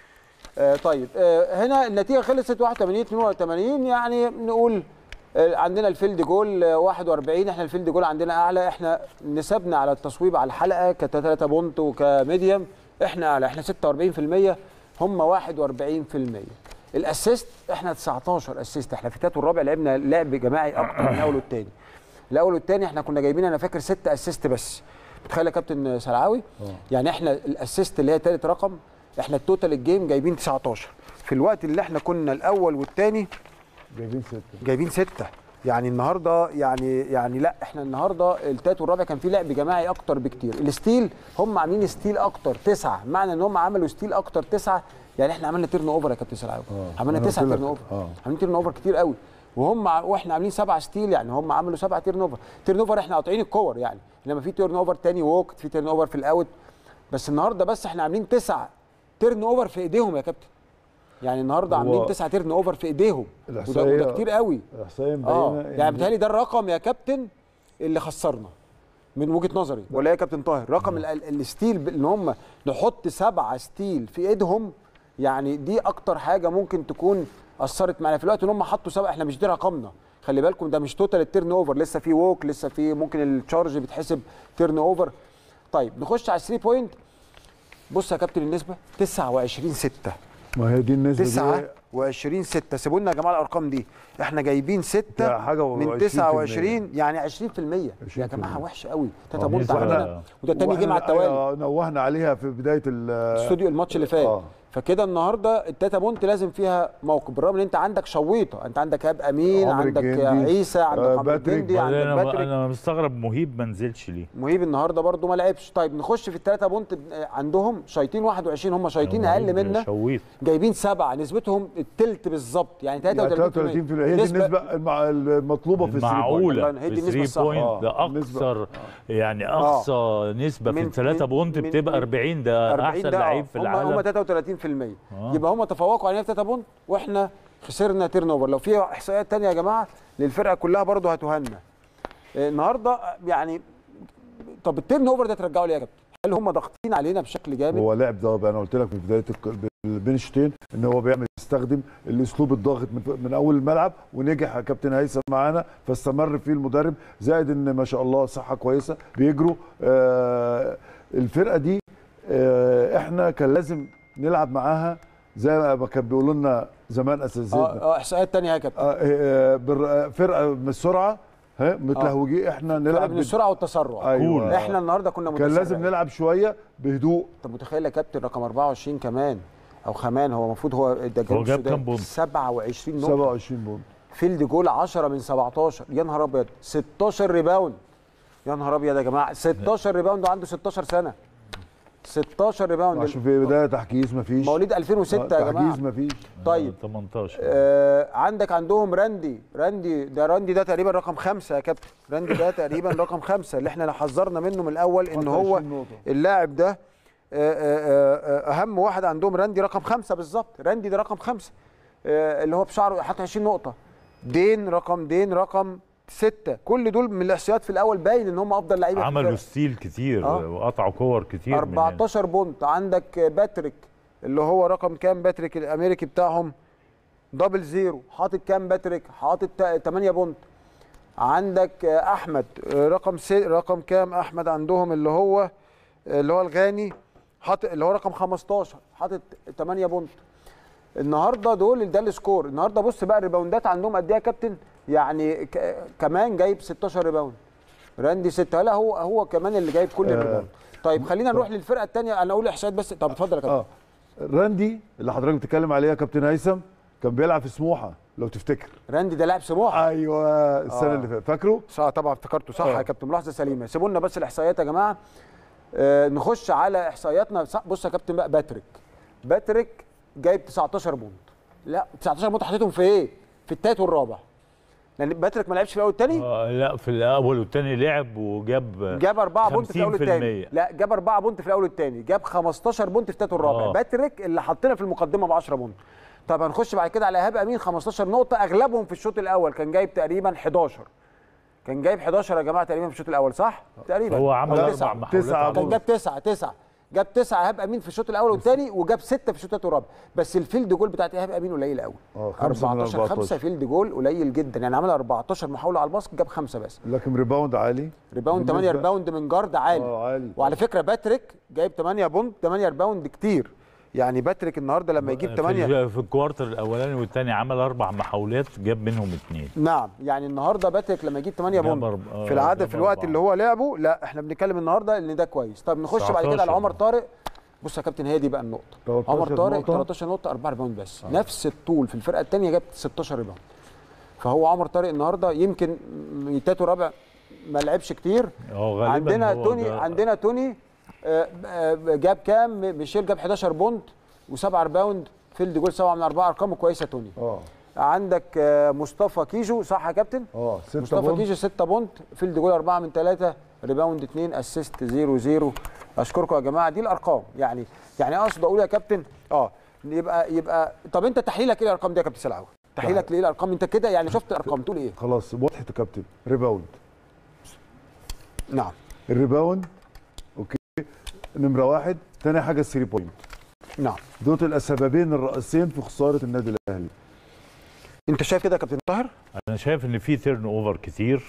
آه طيب آه هنا النتيجه خلصت 81 82 يعني نقول آه عندنا الفيلد جول آه 41 احنا الفيلد جول عندنا اعلى احنا نسبنا على التصويب على الحلقه ك 3 بونت وكميديم احنا اعلى احنا 46% هم 41% الاسيست احنا 19 اسيست احنا في التالت والرابع لعبنا لعب جماعي اكتر من الاول والثاني الاول والثاني احنا كنا جايبين انا فاكر 6 اسيست بس متخيل يا كابتن سلعاوي يعني احنا الاسيست اللي هي ثالث رقم احنا التوتال الجيم جايبين 19 في الوقت اللي احنا كنا الاول والثاني جايبين ستة جايبين ستة يعني النهارده يعني يعني لا احنا النهارده التالت والرابع كان في لعب جماعي اكتر بكتير الستيل هم عاملين ستيل اكتر تسعه معنى ان هم عملوا ستيل اكتر تسعه يعني احنا عملنا تيرن اوفر يا كابتن سلعاوي آه. عملنا أنا تسعه قلت لك. تيرن اوفر آه. عاملين تيرن اوفر كتير قوي وهم ع- واحنا عاملين سبعه ستيل يعني هم عملوا سبعه تيرن اوفر تيرن اوفر احنا قاطعين الكور يعني لما في تيرن اوفر تاني ووك في تيرن اوفر في الاوت بس النهارده بس احنا عاملين تسعه تيرن اوفر في ايديهم يا كابتن يعني النهارده هو عاملين تسعه تيرن اوفر في ايديهم وده, الإحصائية- وده كتير قوي احصائيا اه مبينة يعني إن- بيتهيألي ده الرقم يا كابتن اللي خسرنا من وجهه نظري ولا إيه يا كابتن طاهر رقم ال- ال- الستيل ب- ان هم نحط سبعه ستيل في ايدهم يعني دي اكتر حاجه ممكن تكون اثرت معانا في الوقت ان هم حطوا سبعه احنا مش دي رقمنا خلي بالكم ده مش توتال التيرن اوفر لسه في ووك لسه في ممكن التشارج بيتحسب تيرن اوفر طيب نخش على 3 بوينت بص يا كابتن النسبه 29 6 ما هي دي النسبة دي 29 6 سيبوا لنا يا جماعه الارقام دي احنا جايبين 6 ده حاجة من و20%. 29 يعني 20% يا 20%. جماعه وحشه قوي آه، تاتا بونت نسبة- عندنا وده تاني جيم على وإحنا- التوالي آه، نوهنا عليها في بداية ال- استوديو الماتش اللي فات آه. فكده النهارده التاتا بونت لازم فيها موقف بالرغم ان انت عندك شويطه انت عندك هاب امين عمرو عندك الجندي، عيسى عندك آه، عمرو باتريك. الجندي بعدين عندك انا باتريك انا مستغرب مهيب ما نزلش ليه مهيب النهارده برده ما لعبش طيب نخش في الثلاثه بونت عندهم شايطين 21 هم شايطين اقل مهيب منا شويط جايبين سبعه نسبتهم التلت بالظبط يعني يعني 33% 33% هي دي النسبة المع- المطلوبة في الثري بوينت. معقوله والله هي دي في النسبة 3 الصح. بوينت آه، ده النسبة- اكثر يعني اقصى نسبه في من- الثلاثه من- بونت من- بتبقى من 40 ده 40 احسن ده لعيب آه. في هم هم العالم 33% آه. يبقى هم تفوقوا علينا في 3 بونت واحنا خسرنا تيرن اوفر لو في احصائيات تانية يا جماعه للفرقه كلها برضه هتهنى آه، النهارده يعني طب التيرن اوفر ده ترجعه ليه يا كابتن هل هم ضاغطين علينا بشكل جامد هو لعب ده بقى انا قلت لك في بدايه الك- بين الشوطين ان هو بيعمل يستخدم الاسلوب الضاغط من, من اول الملعب ونجح يا كابتن هيثم معانا فاستمر فيه المدرب زائد ان ما شاء الله صحه كويسه بيجروا آه الفرقه دي آه احنا كان لازم نلعب معاها زي ما كان بيقولوا لنا زمان اساتذتنا اه اه احصائيات تانية يا كابتن آه، آه، بر- آه، فرقه من السرعه ها متلهوجين احنا نلعب نلعب من السرعه والتسرع ايوه احنا النهارده كنا كان لازم متسرعين. نلعب شويه بهدوء انت متخيل يا كابتن رقم 24 كمان او خمان هو المفروض هو ده هو جاب كام بونت؟ 27 نقطه 27 بونت فيلد جول 10 من 17 يا نهار ابيض 16 ريباوند يا نهار ابيض يا جماعه 16 ريباوند وعنده 16 سنه 16 ريباوند عشان في بدايه تحكيز مفيش مواليد 2006 يا جماعه تحجيز مفيش طيب 18 آه عندك عندهم راندي راندي ده راندي ده تقريبا رقم خمسة يا كابتن راندي ده تقريبا رقم خمسة اللي احنا حذرنا منه من الاول ان هو 25 نقطة. اللاعب ده آه، آه، آه، اهم واحد عندهم راندي رقم خمسة بالظبط راندي ده رقم خمسة آه، اللي هو بشعره حاطط 20 نقطة دين رقم دين رقم ستة كل دول من الاحصائيات في الاول باين ان هم افضل لعيبه في عملوا الفرقة. ستيل كتير آه. وقطعوا كور كتير من هنا. 14 بونت عندك باتريك اللي هو رقم كام باتريك الامريكي بتاعهم دبل زيرو حاطط كام باتريك حاطط 8 بونت عندك احمد رقم س... رقم كام احمد عندهم اللي هو اللي هو الغاني حاطط اللي هو رقم 15 حاطط 8 بونت النهارده دول ده السكور النهارده بص بقى الريباوندات عندهم قد ايه يا كابتن يعني ك... كمان جايب 16 ريباوند راندي 6 لا هو هو كمان اللي جايب كل الريباوند طيب خلينا نروح للفرقه الثانيه انا اقول احصائيات بس طب اتفضل يا كابتن اه راندي اللي حضرتك بتتكلم عليه يا كابتن هيثم كان بيلعب في سموحه لو تفتكر راندي ده لاعب سموحه ايوه السنه آه. اللي فاتت فاكره صح طبعا افتكرته صح آه. يا كابتن ملاحظه سليمه سيبوا لنا بس الاحصائيات يا جماعه آه نخش على احصائياتنا صح بص يا كابتن بقى باتريك باتريك جايب 19 بونت لا 19 بونت حطيتهم في ايه في الثالث والرابع لان باتريك ما لعبش في الاول والثاني آه لا في الاول والثاني لعب وجاب جاب 4 بونت في الاول 50%. والثاني لا جاب 4 بونت في الاول والثاني جاب 15 بونت في الثالث والرابع آه. باتريك اللي حطينا في المقدمه ب 10 بونت طب هنخش بعد كده على ايهاب امين 15 نقطه اغلبهم في الشوط الاول كان جايب تقريبا 11 كان جايب 11 يا جماعه تقريبا في الشوط الاول صح تقريبا هو عمل أو اربع تسعة. محاولات تسعة على كان طول. جاب تسعة تسعة جاب تسعة ايهاب امين في الشوط الاول والثاني وجاب ستة في الشوط الثالث والرابع بس الفيلد جول بتاعت ايهاب امين قليل قوي اه خمسة من 14 14 5 فيلد جول قليل جدا يعني عمل 14 محاوله على الباسكت جاب خمسة بس لكن ريباوند عالي ريباوند 8 بالنسبة- ريباوند من جارد عالي اه عالي وعلى فكره باتريك جايب 8 بونت 8 ريباوند كتير يعني باتريك النهارده لما يجيب في 8 الج- في الكوارتر الاولاني والثاني عمل اربع محاولات جاب منهم اثنين نعم يعني النهارده باتريك لما يجيب 8 جاب بونت أرب- آه، في العاده في جاب الوقت أربعة. اللي هو لعبه لا احنا بنتكلم النهارده ان ده كويس طب نخش بعد كده على 19. عمر طارق بص يا كابتن هي دي بقى النقطه 13 عمر طارق نقطة. 13 نقطه 4 ريباوند بس آه. نفس الطول في الفرقه الثانيه جاب 16 ريباوند فهو عمر طارق النهارده يمكن م- تالت ورابع ما لعبش كتير اه غالبا عندنا هو توني ده- عندنا توني آه، آه، جاب كام ميشيل جاب 11 بونت و7 ريباوند فيلد جول 7 من 4 ارقامه كويسه توني اه عندك آه، مصطفى كيجو صح يا كابتن اه 6 مصطفى بونت كيجو 6 بونت فيلد جول 4 من 3 ريباوند 2 اسيست 0 0 اشكركم يا جماعه دي الارقام يعني يعني اقصد اقول يا كابتن اه يبقى يبقى طب انت تحليلك ايه الارقام دي يا كابتن سلعوي تحليلك ليه الارقام انت كده يعني شفت الارقام تقول ايه خلاص وضحت يا كابتن ريباوند نعم الريباوند اوكي نمره واحد تاني حاجه الثري بوينت نعم دول السببين الرئيسيين في خساره النادي الاهلي انت شايف كده يا كابتن طاهر انا شايف ان في تيرن اوفر كتير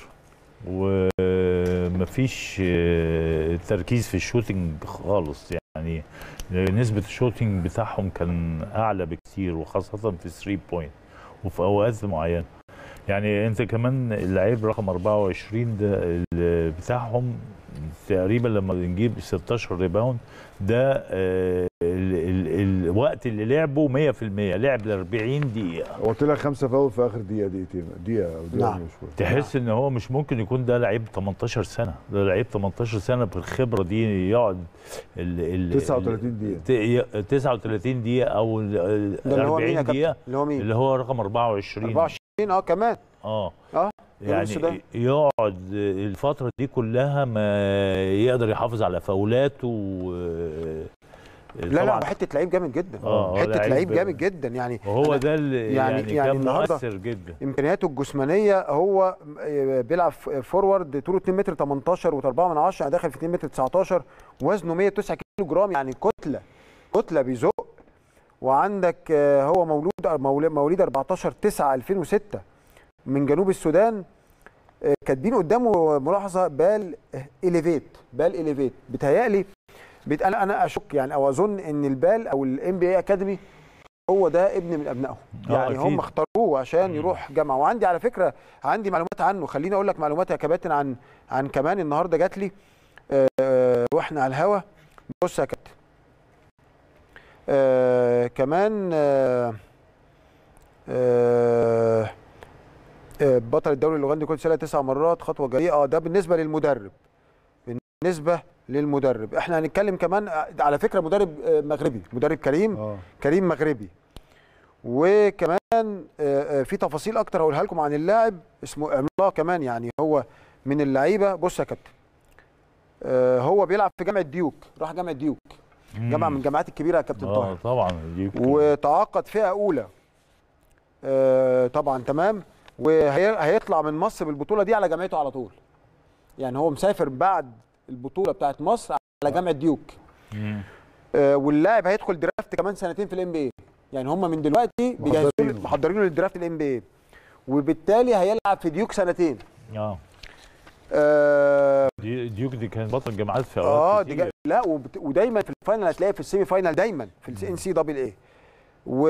ومفيش آه، تركيز في الشوتينج خالص يعني نسبة الشوتينج بتاعهم كان أعلى بكتير وخاصة في 3 بوينت وفي أوقات معينة يعني أنت كمان اللعيب رقم 24 ده ال- بتاعهم تقريبا لما نجيب 16 ريباوند ده آه، ال- ال- الوقت اللي لعبه 100% لعب ل 40 دقيقة قلت لك خمسه فاول في اخر دقيقه دقيقتين دقيقه او دقيقه نعم. وشوية. تحس ان هو مش ممكن يكون ده لعيب 18 سنه ده لعيب 18 سنه بالخبره دي يقعد ال ال 39 دقيقه ت- 39 دقيقه او ال- ال- ده اللي هو مين يا 40 كابتن دقيقه اللي هو مين اللي هو رقم 24 24 اه كمان اه اه جنوب السودان. يعني يقعد الفتره دي كلها ما يقدر يحافظ على فاولاته و- لا لا طبعاً هو حته لعيب جامد جدا آه، هو حته لعيب- لعيب جامد جدا يعني وهو أنا- ده اللي يعني- يعني, يعني كان النهاردة مؤثر جدا امكانياته الجسمانيه هو بيلعب فورورد طوله 2 متر 18 و4 من 10 يعني داخل في 2 متر 19 وزنه 109 كيلو جرام يعني كتله كتله بيزق وعندك آه، هو مولود مولود- مواليد 14 9 2006 من جنوب السودان آه، كاتبين قدامه ملاحظه بال اليفيت بال اليفيت بتهيألي بت- انا انا اشك يعني او اظن ان البال او الام بي اي اكاديمي هو ده ابن من ابنائهم آه، يعني أكيد. هم اختاروه عشان مم. يروح جامعه وعندي على فكره عندي معلومات عنه خليني اقول لك معلومات يا كباتن عن عن كمان النهارده جات لي آه، واحنا على الهوا بص يا كابتن آه كمان آه آه آه، بطل الدوري الاوغندي كل سنه تسع مرات خطوه جريئه اه ده بالنسبه للمدرب بالنسبه للمدرب احنا هنتكلم كمان آه، على فكره مدرب آه، مغربي مدرب كريم اه كريم مغربي وكمان آه، آه، في تفاصيل اكتر هقولها لكم عن اللاعب اسمه عملاق كمان يعني هو من اللعيبه بص يا كابتن آه، هو بيلعب في جامعه ديوك راح جامعه ديوك جامعه من الجامعات الكبيره يا كابتن اه طاهر طبعا دي وتعاقد فئه اولى آه، طبعا تمام وهيطلع من مصر بالبطوله دي على جامعته على طول يعني هو مسافر بعد البطوله بتاعت مصر على جامعه ديوك مم. آه، واللاعب هيدخل درافت كمان سنتين في الام بي اي يعني هم من دلوقتي بيجهزوا محضرينه. محضرينه للدرافت الام بي اي وبالتالي هيلعب في ديوك سنتين اه اه, دي ديوك دي كان بطل جامعات في آه اوقات دي كتير. جا- لا وبت... ودايما في الفاينل هتلاقيه في السيمي فاينل دايما في الان سي دبل اي و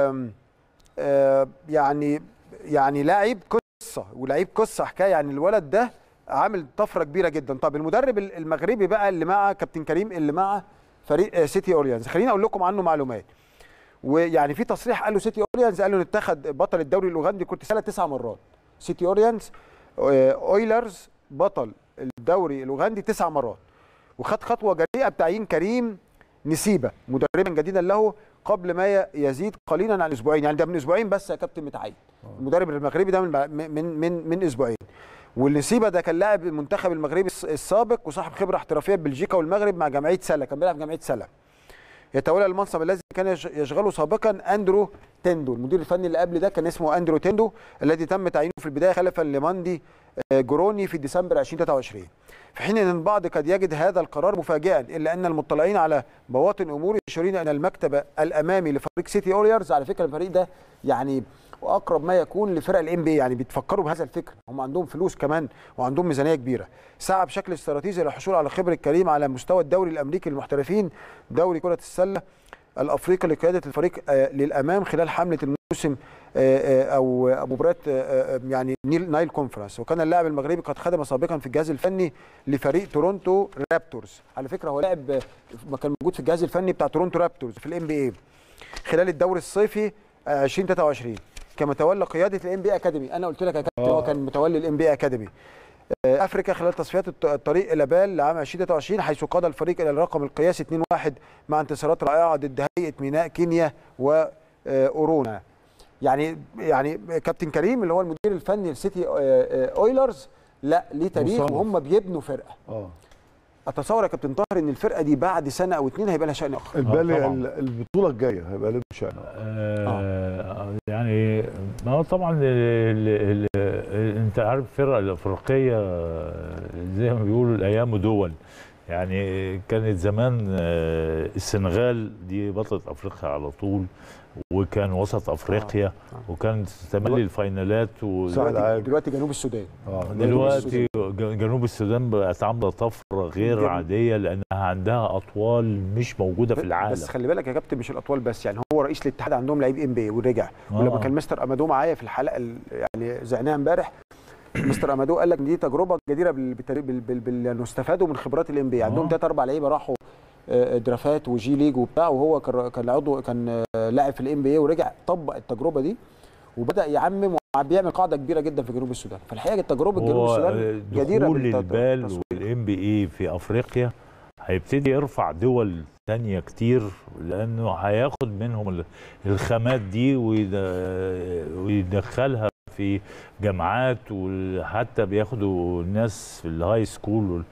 آه، يعني يعني لاعب قصه ولعيب قصه حكايه يعني الولد ده عامل طفره كبيره جدا طب المدرب ال- المغربي بقى اللي مع كابتن كريم اللي مع فريق آه، سيتي اوريانز خليني اقول لكم عنه معلومات ويعني في تصريح قاله سيتي اوريانز قالوا ان اتخذ بطل الدوري الاوغندي كنت سنه تسع مرات سيتي اوريانز آه، اويلرز بطل الدوري الاوغندي تسع مرات وخد خطوه جريئه بتعيين كريم نسيبه مدربا جديدا له قبل ما ي- يزيد قليلا عن اسبوعين يعني ده من اسبوعين بس يا كابتن متعين المدرب المغربي ده من بع- من من من اسبوعين والنسيبه ده كان لاعب المنتخب المغربي الس- السابق وصاحب خبره احترافيه في بلجيكا والمغرب مع جمعيه سله كان بيلعب في جمعيه سله يتولى المنصب الذي كان يش- يشغله سابقا اندرو تندو المدير الفني اللي قبل ده كان اسمه اندرو تندو الذي تم تعيينه في البدايه خلفا لماندي آه، جوروني في ديسمبر 2023 في حين ان البعض قد يجد هذا القرار مفاجئا الا ان المطلعين على بواطن امور يشيرون ان المكتب الامامي لفريق سيتي اوريورز على فكره الفريق ده يعني واقرب ما يكون لفرق الام بي يعني بيتفكروا بهذا الفكر هم عندهم فلوس كمان وعندهم ميزانيه كبيره سعى بشكل استراتيجي للحصول على خبره كريم على مستوى الدوري الامريكي للمحترفين دوري كره السله الافريقي لقياده الفريق آه، للامام خلال حمله الموسم آه، آه، او أو مباراه آه، آه، يعني نيل نايل كونفرنس وكان اللاعب المغربي قد خدم سابقا في الجهاز الفني لفريق تورونتو رابتورز على فكره هو لاعب آه، ما كان موجود في الجهاز الفني بتاع تورونتو رابتورز في الام بي اي خلال الدوري الصيفي آه، 2023 كما تولى قياده الام بي اكاديمي انا قلت لك يا كابتن هو كان متولي الام بي اكاديمي آه، افريكا خلال تصفيات الط- الطريق الى بال لعام 2023 حيث قاد الفريق الى الرقم القياسي 2-1 مع انتصارات رائعه ضد هيئه ميناء كينيا واورونا يعني يعني كابتن كريم اللي هو المدير الفني لسيتي آه، آه، اويلرز لا ليه تاريخ مصنف. وهم بيبنوا فرقه اه اتصور يا كابتن طاهر ان الفرقه دي بعد سنه او اتنين هيبقى لها شان اخر البالي طبعاً. ال- البطوله الجايه هيبقى له شأن آه يعني ما هو طبعا ال ال ال انت عارف الفرق الافريقيه آه، زي ما بيقولوا الايام دول يعني كانت زمان آه، السنغال دي بطلة افريقيا على طول وكان وسط افريقيا وكانت تملي الفاينالات و صح. دلوقتي, العاب. دلوقتي جنوب السودان اه دلوقتي ج- جنوب السودان بقت عامله طفره غير جميل. عاديه لانها عندها اطوال مش موجوده في العالم بس خلي بالك يا كابتن مش الاطوال بس يعني هو رئيس الاتحاد عندهم لعيب ام بي ورجع آه. ولما كان مستر امادو معايا في الحلقه ال- يعني زعناها امبارح مستر امادو قال لك إن دي تجربه جديره بال- بالتاريخ- بال- بال- بال- انه استفادوا من خبرات الام بي عندهم آه. ثلاث اربع لعيبه راحوا آه، درافات وجي ليج وبتاع وهو كان كان عضو كان آه، لاعب في الام بي ورجع طبق التجربه دي وبدا يعمم وبيعمل قاعده كبيره جدا في جنوب السودان فالحقيقه تجربه جنوب هو السودان جديره دخول بالت- البال بالتصوير. والام بي اي في افريقيا هيبتدي يرفع دول تانية كتير لانه هياخد منهم ال- الخامات دي ويد- ويدخلها في جامعات وحتى بياخدوا الناس في الهاي سكول وال-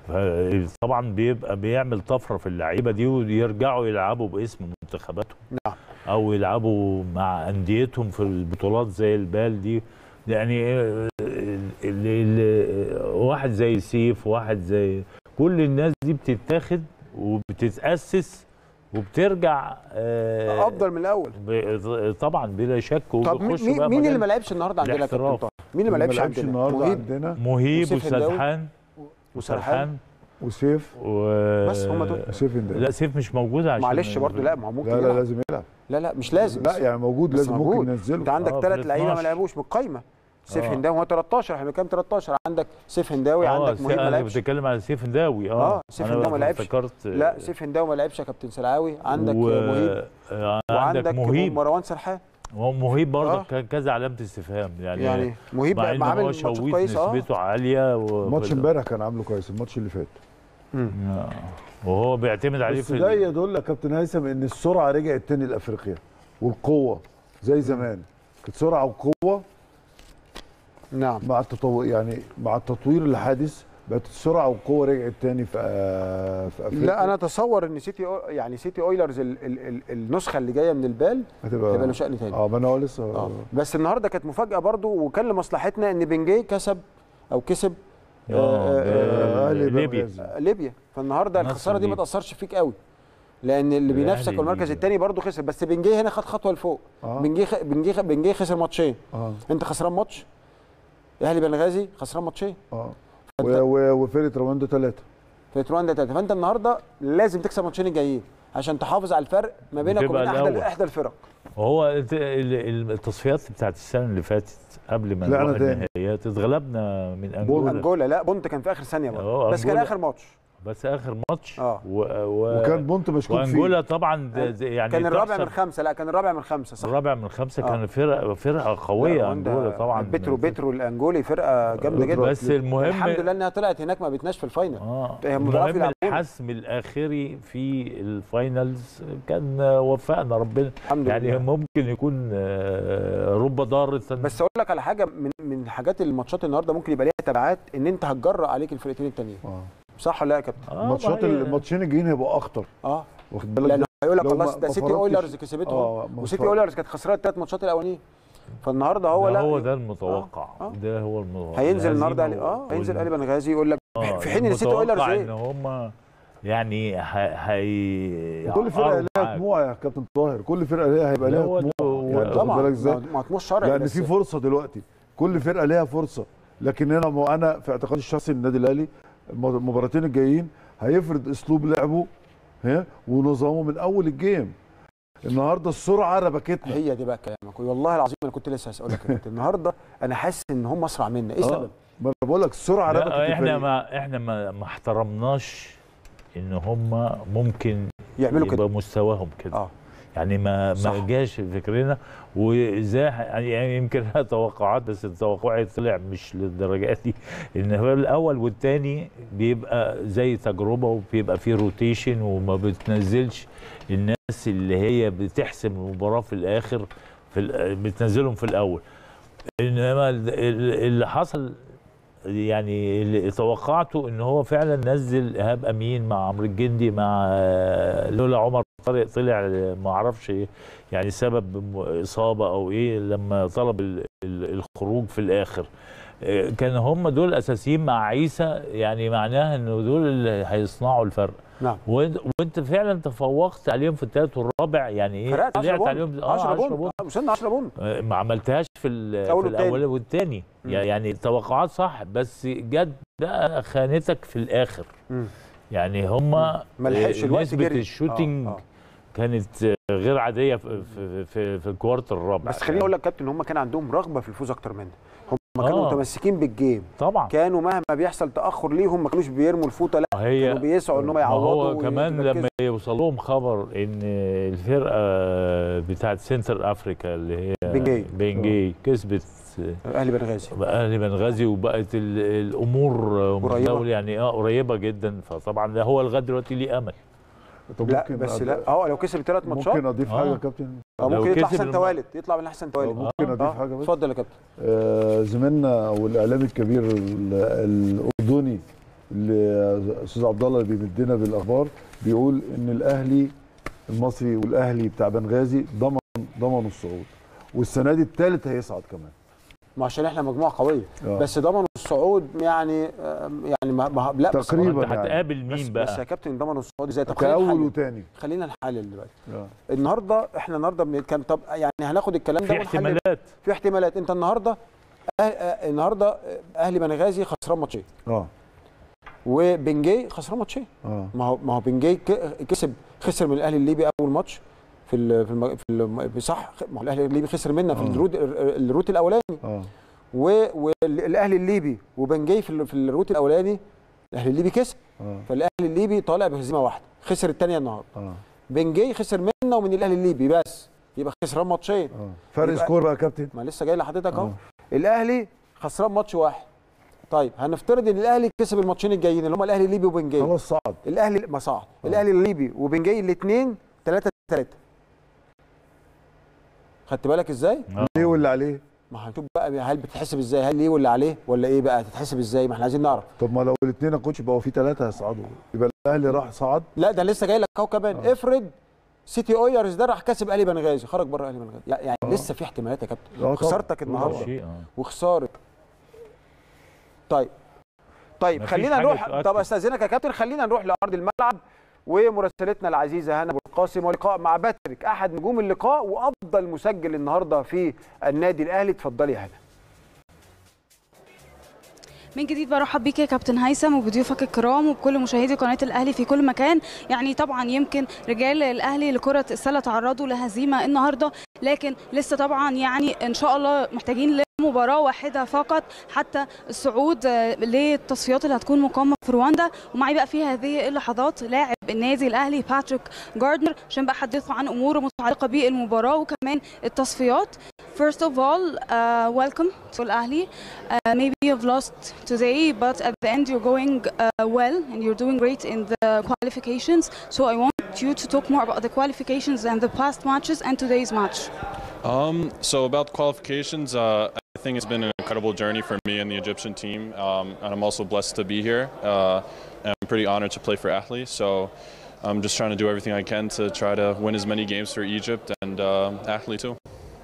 ف- طبعا بيبقى بيعمل طفره في اللعيبه دي ويرجعوا يلعبوا باسم منتخباتهم نعم او يلعبوا مع انديتهم في البطولات زي البال دي يعني ال- ال- ال- واحد زي سيف واحد زي كل الناس دي بتتاخد وبتتاسس وبترجع آه، افضل من الاول ب- طبعا بلا شك طب مين, وبيخشوا مين, بقى مين اللي مجال ما لعبش النهارده عندنا يا كابتن الاحتراف. طاهر؟ مين اللي ما لعبش عندنا؟ النهارده مهيب عندنا مهيب وسيف الهنداوي. وسرحان وسرحان وسيف و... بس هم دول. وسيف هنداوي لا سيف مش موجود عشان معلش برضه لا ما هو ممكن لا لا يلعب. لازم يلعب لا لا مش لازم لا يعني موجود بس لازم موجود. ممكن انت ننزله عندك آه، ثلاث في لعيبه ما 12. لعبوش من القايمه سيف آه. هنداوي هو 13 احنا كام 13 عندك سيف هنداوي اه عندك مهيب ما انا لعبش بتتكلم على سيف هنداوي اه آه، سيف أنا هنداوي ما لعبش. افتكرت لا سيف هنداوي ما لعبش يا كابتن سلعاوي عندك و... مهيب آه، وعندك عندك مهيب مروان سرحان هو مهيب برضه آه. كان كذا علامه استفهام يعني, يعني مهيب مع ان عامل هو ماتشات شويت كويسه اه نسبته عاليه و... ماتش امبارح كان عامله كويس الماتش اللي فات آه. وهو بيعتمد عليه بس في ده ال- يدل يا كابتن هيثم ان السرعه رجعت تاني لافريقيا والقوه زي زمان كانت سرعه وقوه نعم مع التطور يعني مع التطوير الحادث بقت السرعه والقوه رجعت تاني في آه، في افريقيا لا انا اتصور ان سيتي أو- يعني سيتي اويلرز ال ال ال النسخه اللي جايه من البال هتبقى هيبقى له شأن تاني اه ما انا هو لسه اه بس النهارده كانت مفاجاه برضو وكان لمصلحتنا ان بنجي كسب او كسب آه، آه، آه، أهلي ليبيا بنغازي. آه، ليبيا فالنهارده نصر الخساره دي ما ليبيا. تاثرش فيك قوي لان اللي بينافسك الأهلي والمركز ليبيا. الثاني برضو خسر بس بنجي هنا خد خطوه لفوق آه. بنجي خ... بنجي خ... بنجي خسر ماتشين اه انت خسران ماتش اهلي بنغازي خسران ماتشين اه و- و- وفرقه رواندا ثلاثه في رواندا تلاته فانت النهارده لازم تكسب الماتشين الجايين عشان تحافظ على الفرق ما بينك وتبقى وبين احدى الأول. احدى الفرق وهو الت- ال- التصفيات بتاعت السنه اللي فاتت قبل ما طلعنا نروح تاني. النهائيات اتغلبنا من انجولا انجولا لا بونت كان في اخر ثانيه برضه اه، بس كان أنجولا. اخر ماتش بس اخر ماتش اه. و... و... وكان بونت مشكوك وانجولا فيه طبعا ده- ده يعني كان الرابع تحسب- من خمسه لا كان الرابع من خمسه صح الرابع من خمسه اه. كان فرقه فرقه قويه رواندا- انجولا طبعا بترو بترو الانجولي فرقه جامده بترو جدا بس المهم الحمد لله انها طلعت هناك ما بتناش في الفاينل اه هم بيعرفوا المهم يلعبون. الحسم الاخري في الفاينلز كان وفقنا ربنا الحمد يعني لله ممكن يكون آه، رب ضارة بس اقول لك على حاجه من من حاجات الماتشات النهارده ممكن يبقى ليها تبعات ان انت هتجرأ عليك الفرقتين التانيين اه صح ولا لا يا كابتن؟ آه، الماتشات ما هي- الماتشين الجايين هيبقوا اخطر اه واخد بالك لان هيقول لك لو خلاص ما- ده ما سيتي فرقتش- اويلرز كسبتهم اه ما وسيتي فرق- اويلرز كانت خسرانه الثلاث ماتشات الاولانيين فالنهارده هو ده لا هو ده المتوقع آه، آه. ده هو المتوقع هينزل النهارده الهزيمة اه هينزل وال- قلب بنغازي يقول لك آه، في حين ان سيتي اويلرز المتوقع ايه ان هم يعني هي كل فرقه لها طموح يا كابتن طاهر كل فرقه ليها هيبقى لها هو ده- طموح هو- يعني تاخد طبعا بالك ازاي ما ما طموح شرعي لان بس في فرصه دلوقتي كل فرقه ليها فرصه لكن انا مو انا في اعتقادي الشخصي النادي الاهلي الم- المباراتين الجايين هيفرض اسلوب لعبه ها ونظامه من اول الجيم النهارده السرعه ربكتنا هي دي بقى كلامك والله العظيم انا كنت لسه هسألك يا كابتن النهارده انا حاسس ان هم اسرع منا ايه آه. السبب؟ ما انا بقول لك السرعه ربكت لا احنا الفريق. ما احنا ما ما احترمناش ان هم ممكن يعملوا كده يبقى مستواهم كده اه يعني ما صح. ما جاش فكرنا وازاي يعني يمكن لها توقعات بس توقعي طلع مش للدرجه دي ان هو الاول والثاني بيبقى زي تجربه وبيبقى فيه روتيشن وما بتنزلش الناس اللي هي بتحسم المباراه في الاخر في ال- بتنزلهم في الاول انما ال- ال- اللي حصل يعني اللي توقعته ان هو فعلا نزل ايهاب امين مع عمرو الجندي مع آه، لولا عمر طارق طلع آه، ما اعرفش إيه، يعني سبب م- اصابه او ايه لما طلب ال- ال- الخروج في الاخر آه، كان هم دول اساسيين مع عيسى يعني معناها انه دول اللي هيصنعوا الفرق نعم وانت وانت فعلا تفوقت عليهم في الثالث والرابع يعني ايه فرقت 10 طلعت بونت عليهم 10 10 بونت آه، وصلنا 10 بونت آه، ما عملتهاش في ال- الأول في والتاني. الاول والثاني مم. يعني توقعات صح بس جت بقى خانتك في الاخر مم. يعني هم ما لحقش الوقت نسبه جري. الشوتنج آه، آه. كانت آه، غير عاديه في في في, في الكوارتر الرابع بس خليني اقول لك كابتن ان هم كان عندهم رغبه في الفوز اكتر منا هم كانوا آه. متمسكين بالجيم طبعا كانوا مهما بيحصل تاخر ليهم ما كانوش بيرموا الفوطه لا هي كانوا بيسعوا ان هم ما يعوضوا هو كمان ويركزوا. لما يوصل لهم خبر ان الفرقه بتاعت سنتر افريكا اللي هي بنجي. بنجي كسبت اهلي بنغازي اهلي بنغازي وبقت ال- الامور قريبة. متداولة يعني اه قريبه جدا فطبعا ده هو لغايه دلوقتي ليه امل طب لا ممكن بس أض- لا اه لو كسب ثلاث ماتشات ممكن اضيف آه. حاجه يا كابتن اه لو ممكن يطلع كسب احسن الم- توالد يطلع من احسن آه، توالد ممكن اضيف حاجه بس اتفضل يا كابتن آه، زميلنا والاعلامي الكبير ال- الاردني الاستاذ عبد الله اللي بيمدنا بالاخبار بيقول ان الاهلي المصري والاهلي بتاع بنغازي ضمن ضمنوا الصعود والسنه دي الثالث هيصعد كمان ما عشان احنا مجموعه قويه آه. بس ضمنوا الصعود يعني آه، يعني ما ما لا بس تقريبا انت هتقابل بس, مين بس يا بقى كابتن ضمنوا الصعود ازاي طب خلينا كاول نحلل وتاني خلينا نحلل دلوقتي آه. النهارده احنا النهارده بنتكلم طب يعني هناخد الكلام ده في ونحلل. احتمالات في احتمالات انت النهارده أه- أه- النهارده اهلي بنغازي خسران ماتشين اه وبنجي خسران ماتشين اه ما هو ما هو بنجي ك- كسب خسر من الاهلي الليبي اول ماتش في ال في, الم... في الم... صح ما هو الاهلي الليبي خسر منا في آه. الروت الروت الاولاني اه و- والاهلي الليبي وبنجي في ال- في الروت الاولاني الاهلي الليبي كسب اه فالاهلي الليبي طالع بهزيمه واحده خسر الثانيه النهارده اه بنجي خسر منا ومن الاهلي الليبي بس يبقى خسران ماتشين اه فرق يبقى- سكور بقى يا كابتن ما لسه جاي لحضرتك اهو آه. الاهلي خسران ماتش واحد طيب هنفترض ان الاهلي كسب الماتشين الجايين اللي هم الاهلي الليبي وبنجي خلاص صعد الاهلي ما صعد آه. الاهلي الليبي وبنجي الاثنين 3 3 خدت بالك ازاي آه. ليه واللي عليه ما هنشوف بقى هل بتتحسب ازاي هل ليه ولا عليه ولا ايه بقى تتحسب ازاي ما احنا عايزين نعرف طب ما لو الاثنين يا كوتش بقوا في ثلاثه هيصعدوا يبقى الاهلي راح صعد لا ده لسه جاي لك اهو كمان آه. افرض سيتي اويرز ده راح كسب اهلي بنغازي خرج بره اهلي بنغازي يعني آه. لسه في احتمالات يا كابتن آه طبعاً. خسارتك النهارده شيء اه وخساره طيب طيب مفيش خلينا حاجة نروح تؤكد. طب استاذنك يا كابتن خلينا نروح لارض الملعب ومراسلتنا العزيزه هنا ابو القاسم ولقاء مع باتريك احد نجوم اللقاء وافضل مسجل النهارده في النادي الاهلي اتفضلي يا هنا من جديد برحب بيك يا كابتن هيثم وبضيوفك الكرام وبكل مشاهدي قناه الاهلي في كل مكان يعني طبعا يمكن رجال الاهلي لكره السله تعرضوا لهزيمه النهارده لكن لسه طبعا يعني ان شاء الله محتاجين لمباراه واحده فقط حتى الصعود آه، للتصفيات اللي هتكون مقامه في رواندا ومعي بقى في هذه اللحظات لاعب النادي الاهلي باتريك جاردنر عشان بقى احدثه عن امور متعلقه بالمباراه وكمان التصفيات First of all, uh, welcome to Al Ahly. Uh, maybe you've lost today, but at the end you're going uh, well and you're doing great in the qualifications. So I want you to talk more about the qualifications and the past matches and today's match. Um, so about qualifications, uh, I think it's been an incredible journey for me and the Egyptian team, um, and I'm also blessed to be here. Uh, and I'm pretty honored to play for Ahly. So I'm just trying to do everything I can to try to win as many games for Egypt and uh, Ahly too.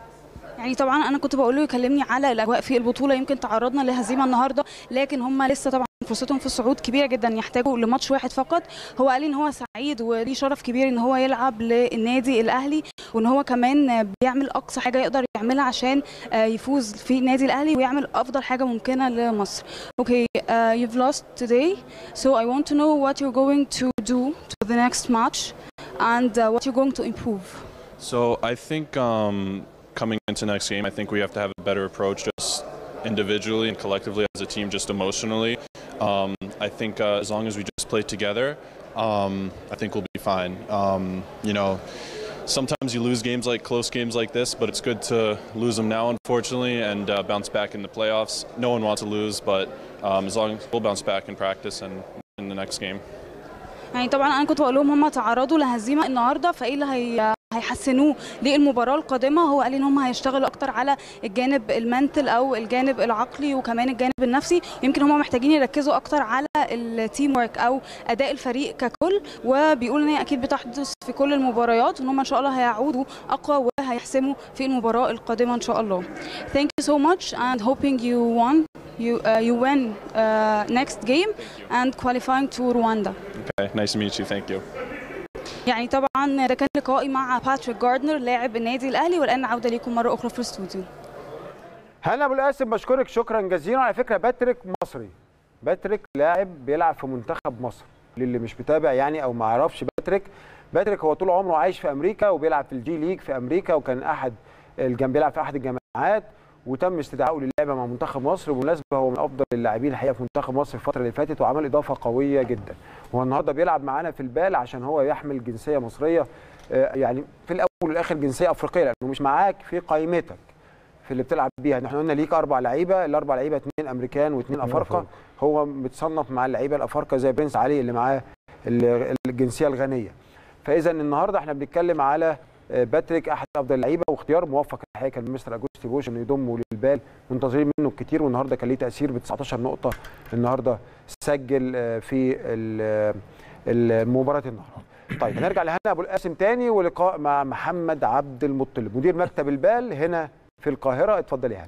يعني طبعا انا كنت بقول له يكلمني على الاجواء في البطوله يمكن تعرضنا لهزيمه النهارده لكن هم لسه طبعا فرصتهم في الصعود كبيره جدا يحتاجوا لماتش واحد فقط هو قال لي ان هو سعيد وليه شرف كبير ان هو يلعب للنادي الاهلي وان هو كمان بيعمل اقصى حاجه يقدر يعملها عشان آه، يفوز في النادي الاهلي ويعمل افضل حاجه ممكنه لمصر. Okay, uh, you've lost today, so I want to know what you're going to do to the next match and uh, what you're going to improve. So I think um, coming into next game, I think we have to have a better approach just individually and collectively as a team, just emotionally. Um, I think uh, as long as we just play together, um, I think we'll be fine. Um, you know, sometimes you lose games like close games like this, but it's good to lose them now, unfortunately, and uh, bounce back in the playoffs. No one wants to lose, but um, as long as we'll bounce back in practice and in the next game. يعني طبعا انا كنت بقول لهم هم تعرضوا لهزيمه النهارده فايه اللي هي هيحسنوه للمباراه القادمه هو قال ان هم هيشتغلوا اكتر على الجانب المنتل او الجانب العقلي وكمان الجانب النفسي يمكن هم محتاجين يركزوا اكتر على التيم ورك او اداء الفريق ككل وبيقول ان هي اكيد بتحدث في كل المباريات وان هم ان شاء الله هيعودوا اقوى وهيحسموا في المباراه القادمه ان شاء الله Thank you so much and hoping you won you uh, you win uh, next game and qualifying to Rwanda Okay, nice to meet you. Thank you. يعني طبعا ده كان لقائي مع باتريك جاردنر لاعب النادي الاهلي والان عوده ليكم مره اخرى في الاستوديو هنا ابو القاسم بشكرك شكرا جزيلا على فكره باتريك مصري باتريك لاعب بيلعب في منتخب مصر للي مش متابع يعني او ما يعرفش باتريك باتريك هو طول عمره عايش في امريكا وبيلعب في الجي ليج في امريكا وكان احد الجم بيلعب في احد الجامعات وتم استدعائه للعبه مع منتخب مصر وبالمناسبه هو من افضل اللاعبين الحقيقه في منتخب مصر الفتره اللي فاتت وعمل اضافه قويه جدا هو النهارده بيلعب معانا في البال عشان هو يحمل جنسيه مصريه آه، يعني في الاول والاخر جنسيه افريقيه لانه مش معاك في قائمتك في اللي بتلعب بيها احنا قلنا ليك اربع لعيبه الاربع لعيبه اثنين امريكان واثنين افارقه هو متصنف مع اللعيبه الافارقه زي برنس علي اللي معاه ال- الجنسيه الغنيه فاذا النهارده احنا بنتكلم على آه، باتريك احد افضل اللعيبه واختيار موفق الحقيقه كان مستر اجوستي بوش انه يضمه للبال منتظرين منه كتير والنهارده كان ليه تاثير ب 19 نقطه النهارده سجل آه، في ال- المباراه النهارده طيب هنرجع لهنا ابو القاسم تاني ولقاء مع محمد عبد المطلب مدير مكتب البال هنا في القاهره اتفضل يا هنا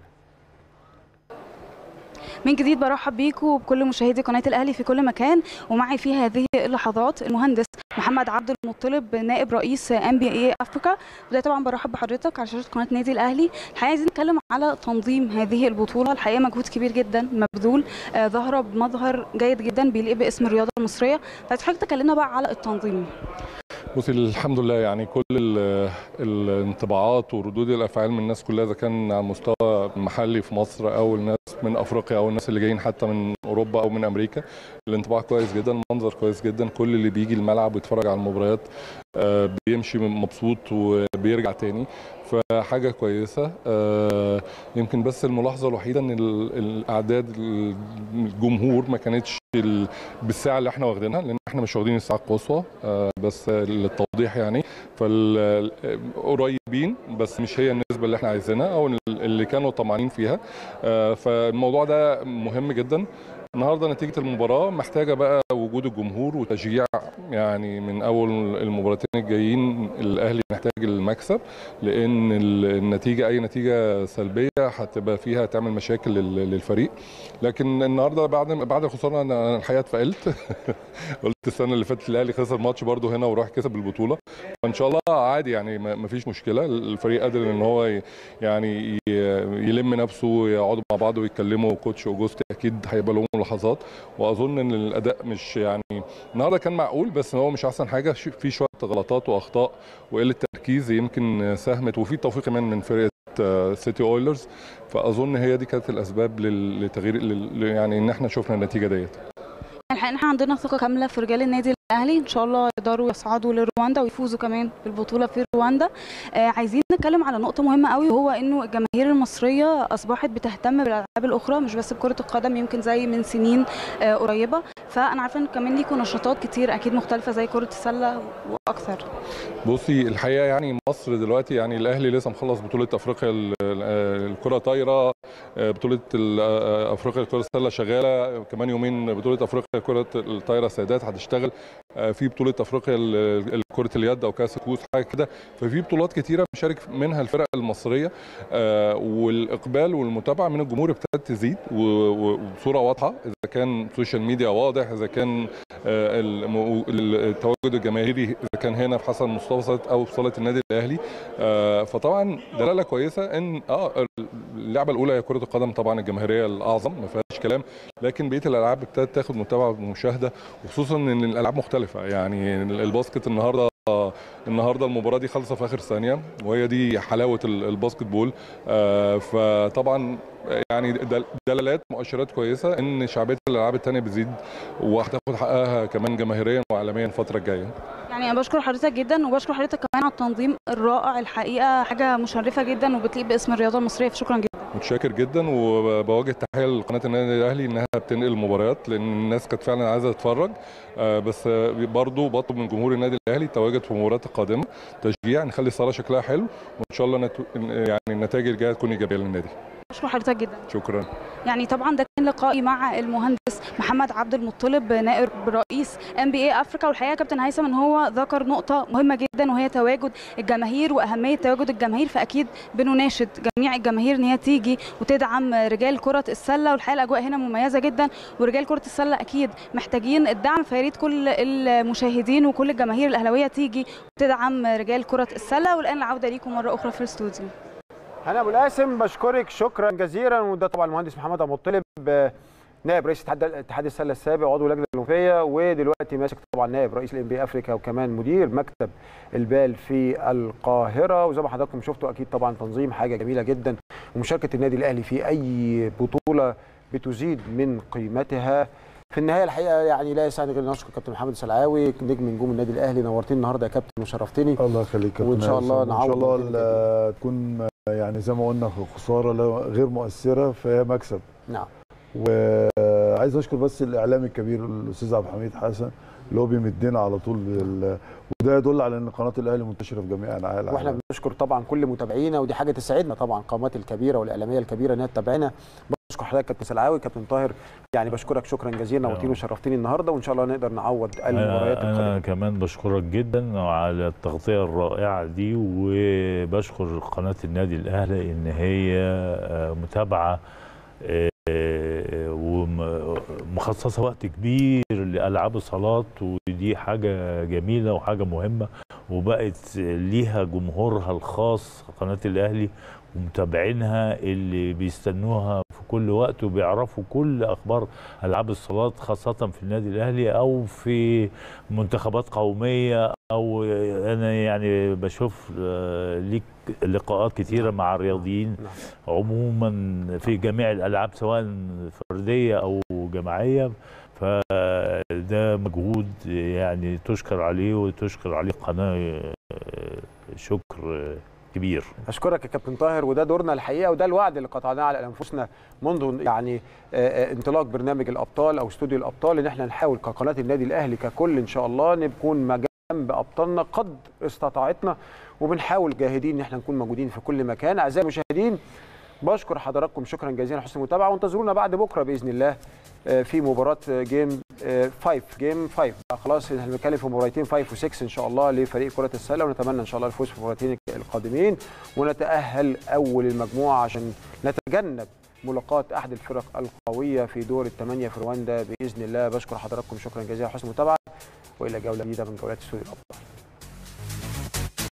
من جديد برحب بيكم وبكل مشاهدي قناه الاهلي في كل مكان ومعي في هذه اللحظات المهندس محمد عبد المطلب نائب رئيس ام بي اي افريكا وده طبعا برحب بحضرتك على شاشه قناه نادي الاهلي الحقيقه عايزين نتكلم على تنظيم هذه البطوله الحقيقه مجهود كبير جدا مبذول آه، ظاهره بمظهر جيد جدا بيليق باسم الرياضه المصريه فعايز حضرتك تكلمنا بقى على التنظيم بصي الحمد لله يعني كل ال- الانطباعات وردود الافعال من الناس كلها اذا كان على المستوى المحلي في مصر او الناس من افريقيا او الناس اللي جايين حتى من اوروبا او من امريكا الانطباع كويس جدا المنظر كويس جدا كل اللي بيجي الملعب ويتفرج على المباريات آه، بيمشي مبسوط وبيرجع تاني فحاجه كويسه آه، يمكن بس الملاحظه الوحيده ان ال- الاعداد الجمهور ما كانتش ال- بالساعه اللي احنا واخدينها لان احنا مش واخدين الساعه القصوى آه، بس للتوضيح يعني فقريبين بس مش هي النسبه اللي احنا عايزينها او اللي كانوا طمعانين فيها آه، فالموضوع ده مهم جدا النهارده نتيجه المباراه محتاجه بقى وجود الجمهور وتشجيع يعني من اول المباراتين الجايين الاهلي محتاج المكسب لان ال- النتيجه اي نتيجه سلبيه هتبقى فيها تعمل مشاكل لل- للفريق لكن النهارده بعد بعد الخساره انا الحقيقه اتفائلت قلت السنه اللي فاتت الاهلي خسر ماتش برده هنا وراح كسب البطوله فان شاء الله عادي يعني ما ما فيش مشكله الفريق قادر ان هو ي- يعني ي- يلم نفسه ويقعدوا مع بعض ويتكلموا كوتش اوجوستي اكيد هيبقى لهم ملاحظات واظن ان الاداء مش يعني النهارده كان معقول بس هو مش احسن حاجه ش- في شويه غلطات واخطاء وقله تركيز يمكن ساهمت وفي توفيق كمان من فرقه آه، سيتي اويلرز فاظن هي دي كانت الاسباب لل- لتغيير لل- يعني ان احنا شفنا النتيجه ديت الحقيقه احنا عندنا ثقه كامله في رجال النادي الاهلي ان شاء الله يقدروا يصعدوا لرواندا ويفوزوا كمان بالبطوله في رواندا آه عايزين نتكلم على نقطه مهمه قوي وهو انه الجماهير المصريه اصبحت بتهتم بالالعاب الاخرى مش بس بكره القدم يمكن زي من سنين آه قريبه فانا عارفه ان كمان ليكوا نشاطات كتير اكيد مختلفه زي كره السله واكثر بصي الحقيقه يعني مصر دلوقتي يعني الاهلي لسه مخلص بطوله افريقيا ال- ال- الكره طايره آه، بطوله ال- آه، افريقيا الكره السله شغاله كمان يومين بطوله افريقيا كره الطايره سيدات هتشتغل آه، في بطوله افريقيا ال- ال- كره اليد او كاس الكؤوس حاجه كده ففي بطولات كتيره بيشارك منها الفرق المصريه آه، والاقبال والمتابعه من الجمهور ابتدت تزيد و- و- وبصوره واضحه اذا كان سوشيال ميديا واضح اذا كان آه، الم- التواجد الجماهيري اذا كان هنا في حسن مصطفى او في صاله النادي الاهلي آه، فطبعا دلاله كويسه ان اه اللعبه الاولى هي كره القدم طبعا الجماهيريه الاعظم ما فيهاش كلام لكن بقيه الالعاب ابتدت تاخد متابعه ومشاهده وخصوصا ان الالعاب مختلفه يعني الباسكت النهارده النهارده المباراه دي خلصت في اخر ثانيه وهي دي حلاوه ال- الباسكت بول آه، فطبعا يعني دل- دلالات مؤشرات كويسه ان شعبيه الالعاب الثانيه بتزيد وهتاخد حقها كمان جماهيريا واعلاميا الفتره الجايه يعني انا بشكر حضرتك جدا وبشكر حضرتك كمان على التنظيم الرائع الحقيقه حاجه مشرفه جدا وبتليق باسم الرياضه المصريه فشكرا جدا متشكر جدا وبوجه تحيه لقناه النادي الاهلي انها بتنقل المباريات لان الناس كانت فعلا عايزه تتفرج آه، بس آه، برضو بطلب من جمهور النادي الاهلي التواجد في المباريات القادمه تشجيع نخلي الصاله شكلها حلو وان شاء الله نت... يعني النتائج الجايه تكون ايجابيه للنادي بشكر حضرتك جدا شكرا يعني طبعا ده كان لقائي مع المهندس محمد عبد المطلب نائب رئيس ام بي اي افريكا والحقيقه يا كابتن هيثم ان هو ذكر نقطه مهمه جدا وهي تواجد الجماهير واهميه تواجد الجماهير فاكيد بنناشد جميع الجماهير ان هي تيجي وتدعم رجال كره السله والحقيقه الاجواء هنا مميزه جدا ورجال كره السله اكيد محتاجين الدعم فيا ريت كل المشاهدين وكل الجماهير الاهلاويه تيجي وتدعم رجال كره السله والان العوده ليكم مره اخرى في الاستوديو انا ابو القاسم بشكرك شكرا جزيلا وده طبعا المهندس محمد ابو مطلب آه، نائب رئيس اتحاد اتحاد السله السابق وعضو اللجنه الاولمبيه ودلوقتي ماسك طبعا نائب رئيس الام بي افريكا وكمان مدير مكتب البال في القاهره وزي ما حضراتكم شفتوا اكيد طبعا تنظيم حاجه جميله جدا ومشاركه النادي الاهلي في اي بطوله بتزيد من قيمتها في النهايه الحقيقه يعني لا يسعني غير ان اشكر كابتن محمد سلعاوي نجم نجوم النادي الاهلي نورتني النهارده يا كابتن وشرفتني الله يخليك يا وإن كابتن شاء الله هيثم. ان نعوض شاء الله الدنيا ال- تكون يعني زي ما قلنا خساره لا- غير مؤثره فهي مكسب نعم وعايز اشكر بس الاعلامي الكبير الاستاذ عبد الحميد حسن اللي هو بيمدنا على طول بال... وده يدل على ان قناه الاهلي منتشره في جميع انحاء العالم واحنا بنشكر طبعا كل متابعينا ودي حاجه تسعدنا طبعا القامات الكبيره والاعلاميه الكبيره انها تتابعنا بشكر حضرتك كابتن سلعاوي كابتن طاهر يعني بشكرك شكرا جزيلا نورتيني وشرفتني النهارده وان شاء الله نقدر نعوض المباريات انا القادمه كمان بشكرك جدا على التغطيه الرائعه دي وبشكر قناه النادي الاهلي ان هي آه، متابعه آه، ومخصصه وقت كبير لالعاب الصالات ودي حاجه جميله وحاجه مهمه وبقت ليها جمهورها الخاص قناه الاهلي ومتابعينها اللي بيستنوها في كل وقت وبيعرفوا كل اخبار العاب الصالات خاصه في النادي الاهلي او في منتخبات قوميه او انا يعني بشوف آه، ليك لقاءات كتيره مع الرياضيين عموما في جميع الالعاب سواء فرديه او جماعيه فده مجهود يعني تشكر عليه وتشكر عليه قناه آه، شكر آه، كبير اشكرك يا كابتن طاهر وده دورنا الحقيقه وده الوعد اللي قطعناه على انفسنا منذ يعني آه، آه، انطلاق برنامج الابطال او استوديو الابطال ان احنا نحاول كقناه النادي الاهلي ككل ان شاء الله نكون ما جنب ابطالنا قد استطاعتنا وبنحاول جاهدين ان احنا نكون موجودين في كل مكان اعزائي المشاهدين بشكر حضراتكم شكرا جزيلا حسن المتابعه وانتظرونا بعد بكره باذن الله آه، في مباراه جيم 5 جيم 5 خلاص احنا بنتكلم في مباراتين 5 و6 ان شاء الله لفريق كره السله ونتمنى ان شاء الله الفوز في المباراتين القادمين ونتاهل اول المجموعه عشان نتجنب ملاقاة احد الفرق القويه في دور الثمانيه في رواندا باذن الله بشكر حضراتكم شكرا جزيلا حسن المتابعه والى جوله جديده من جولات استوديو الابطال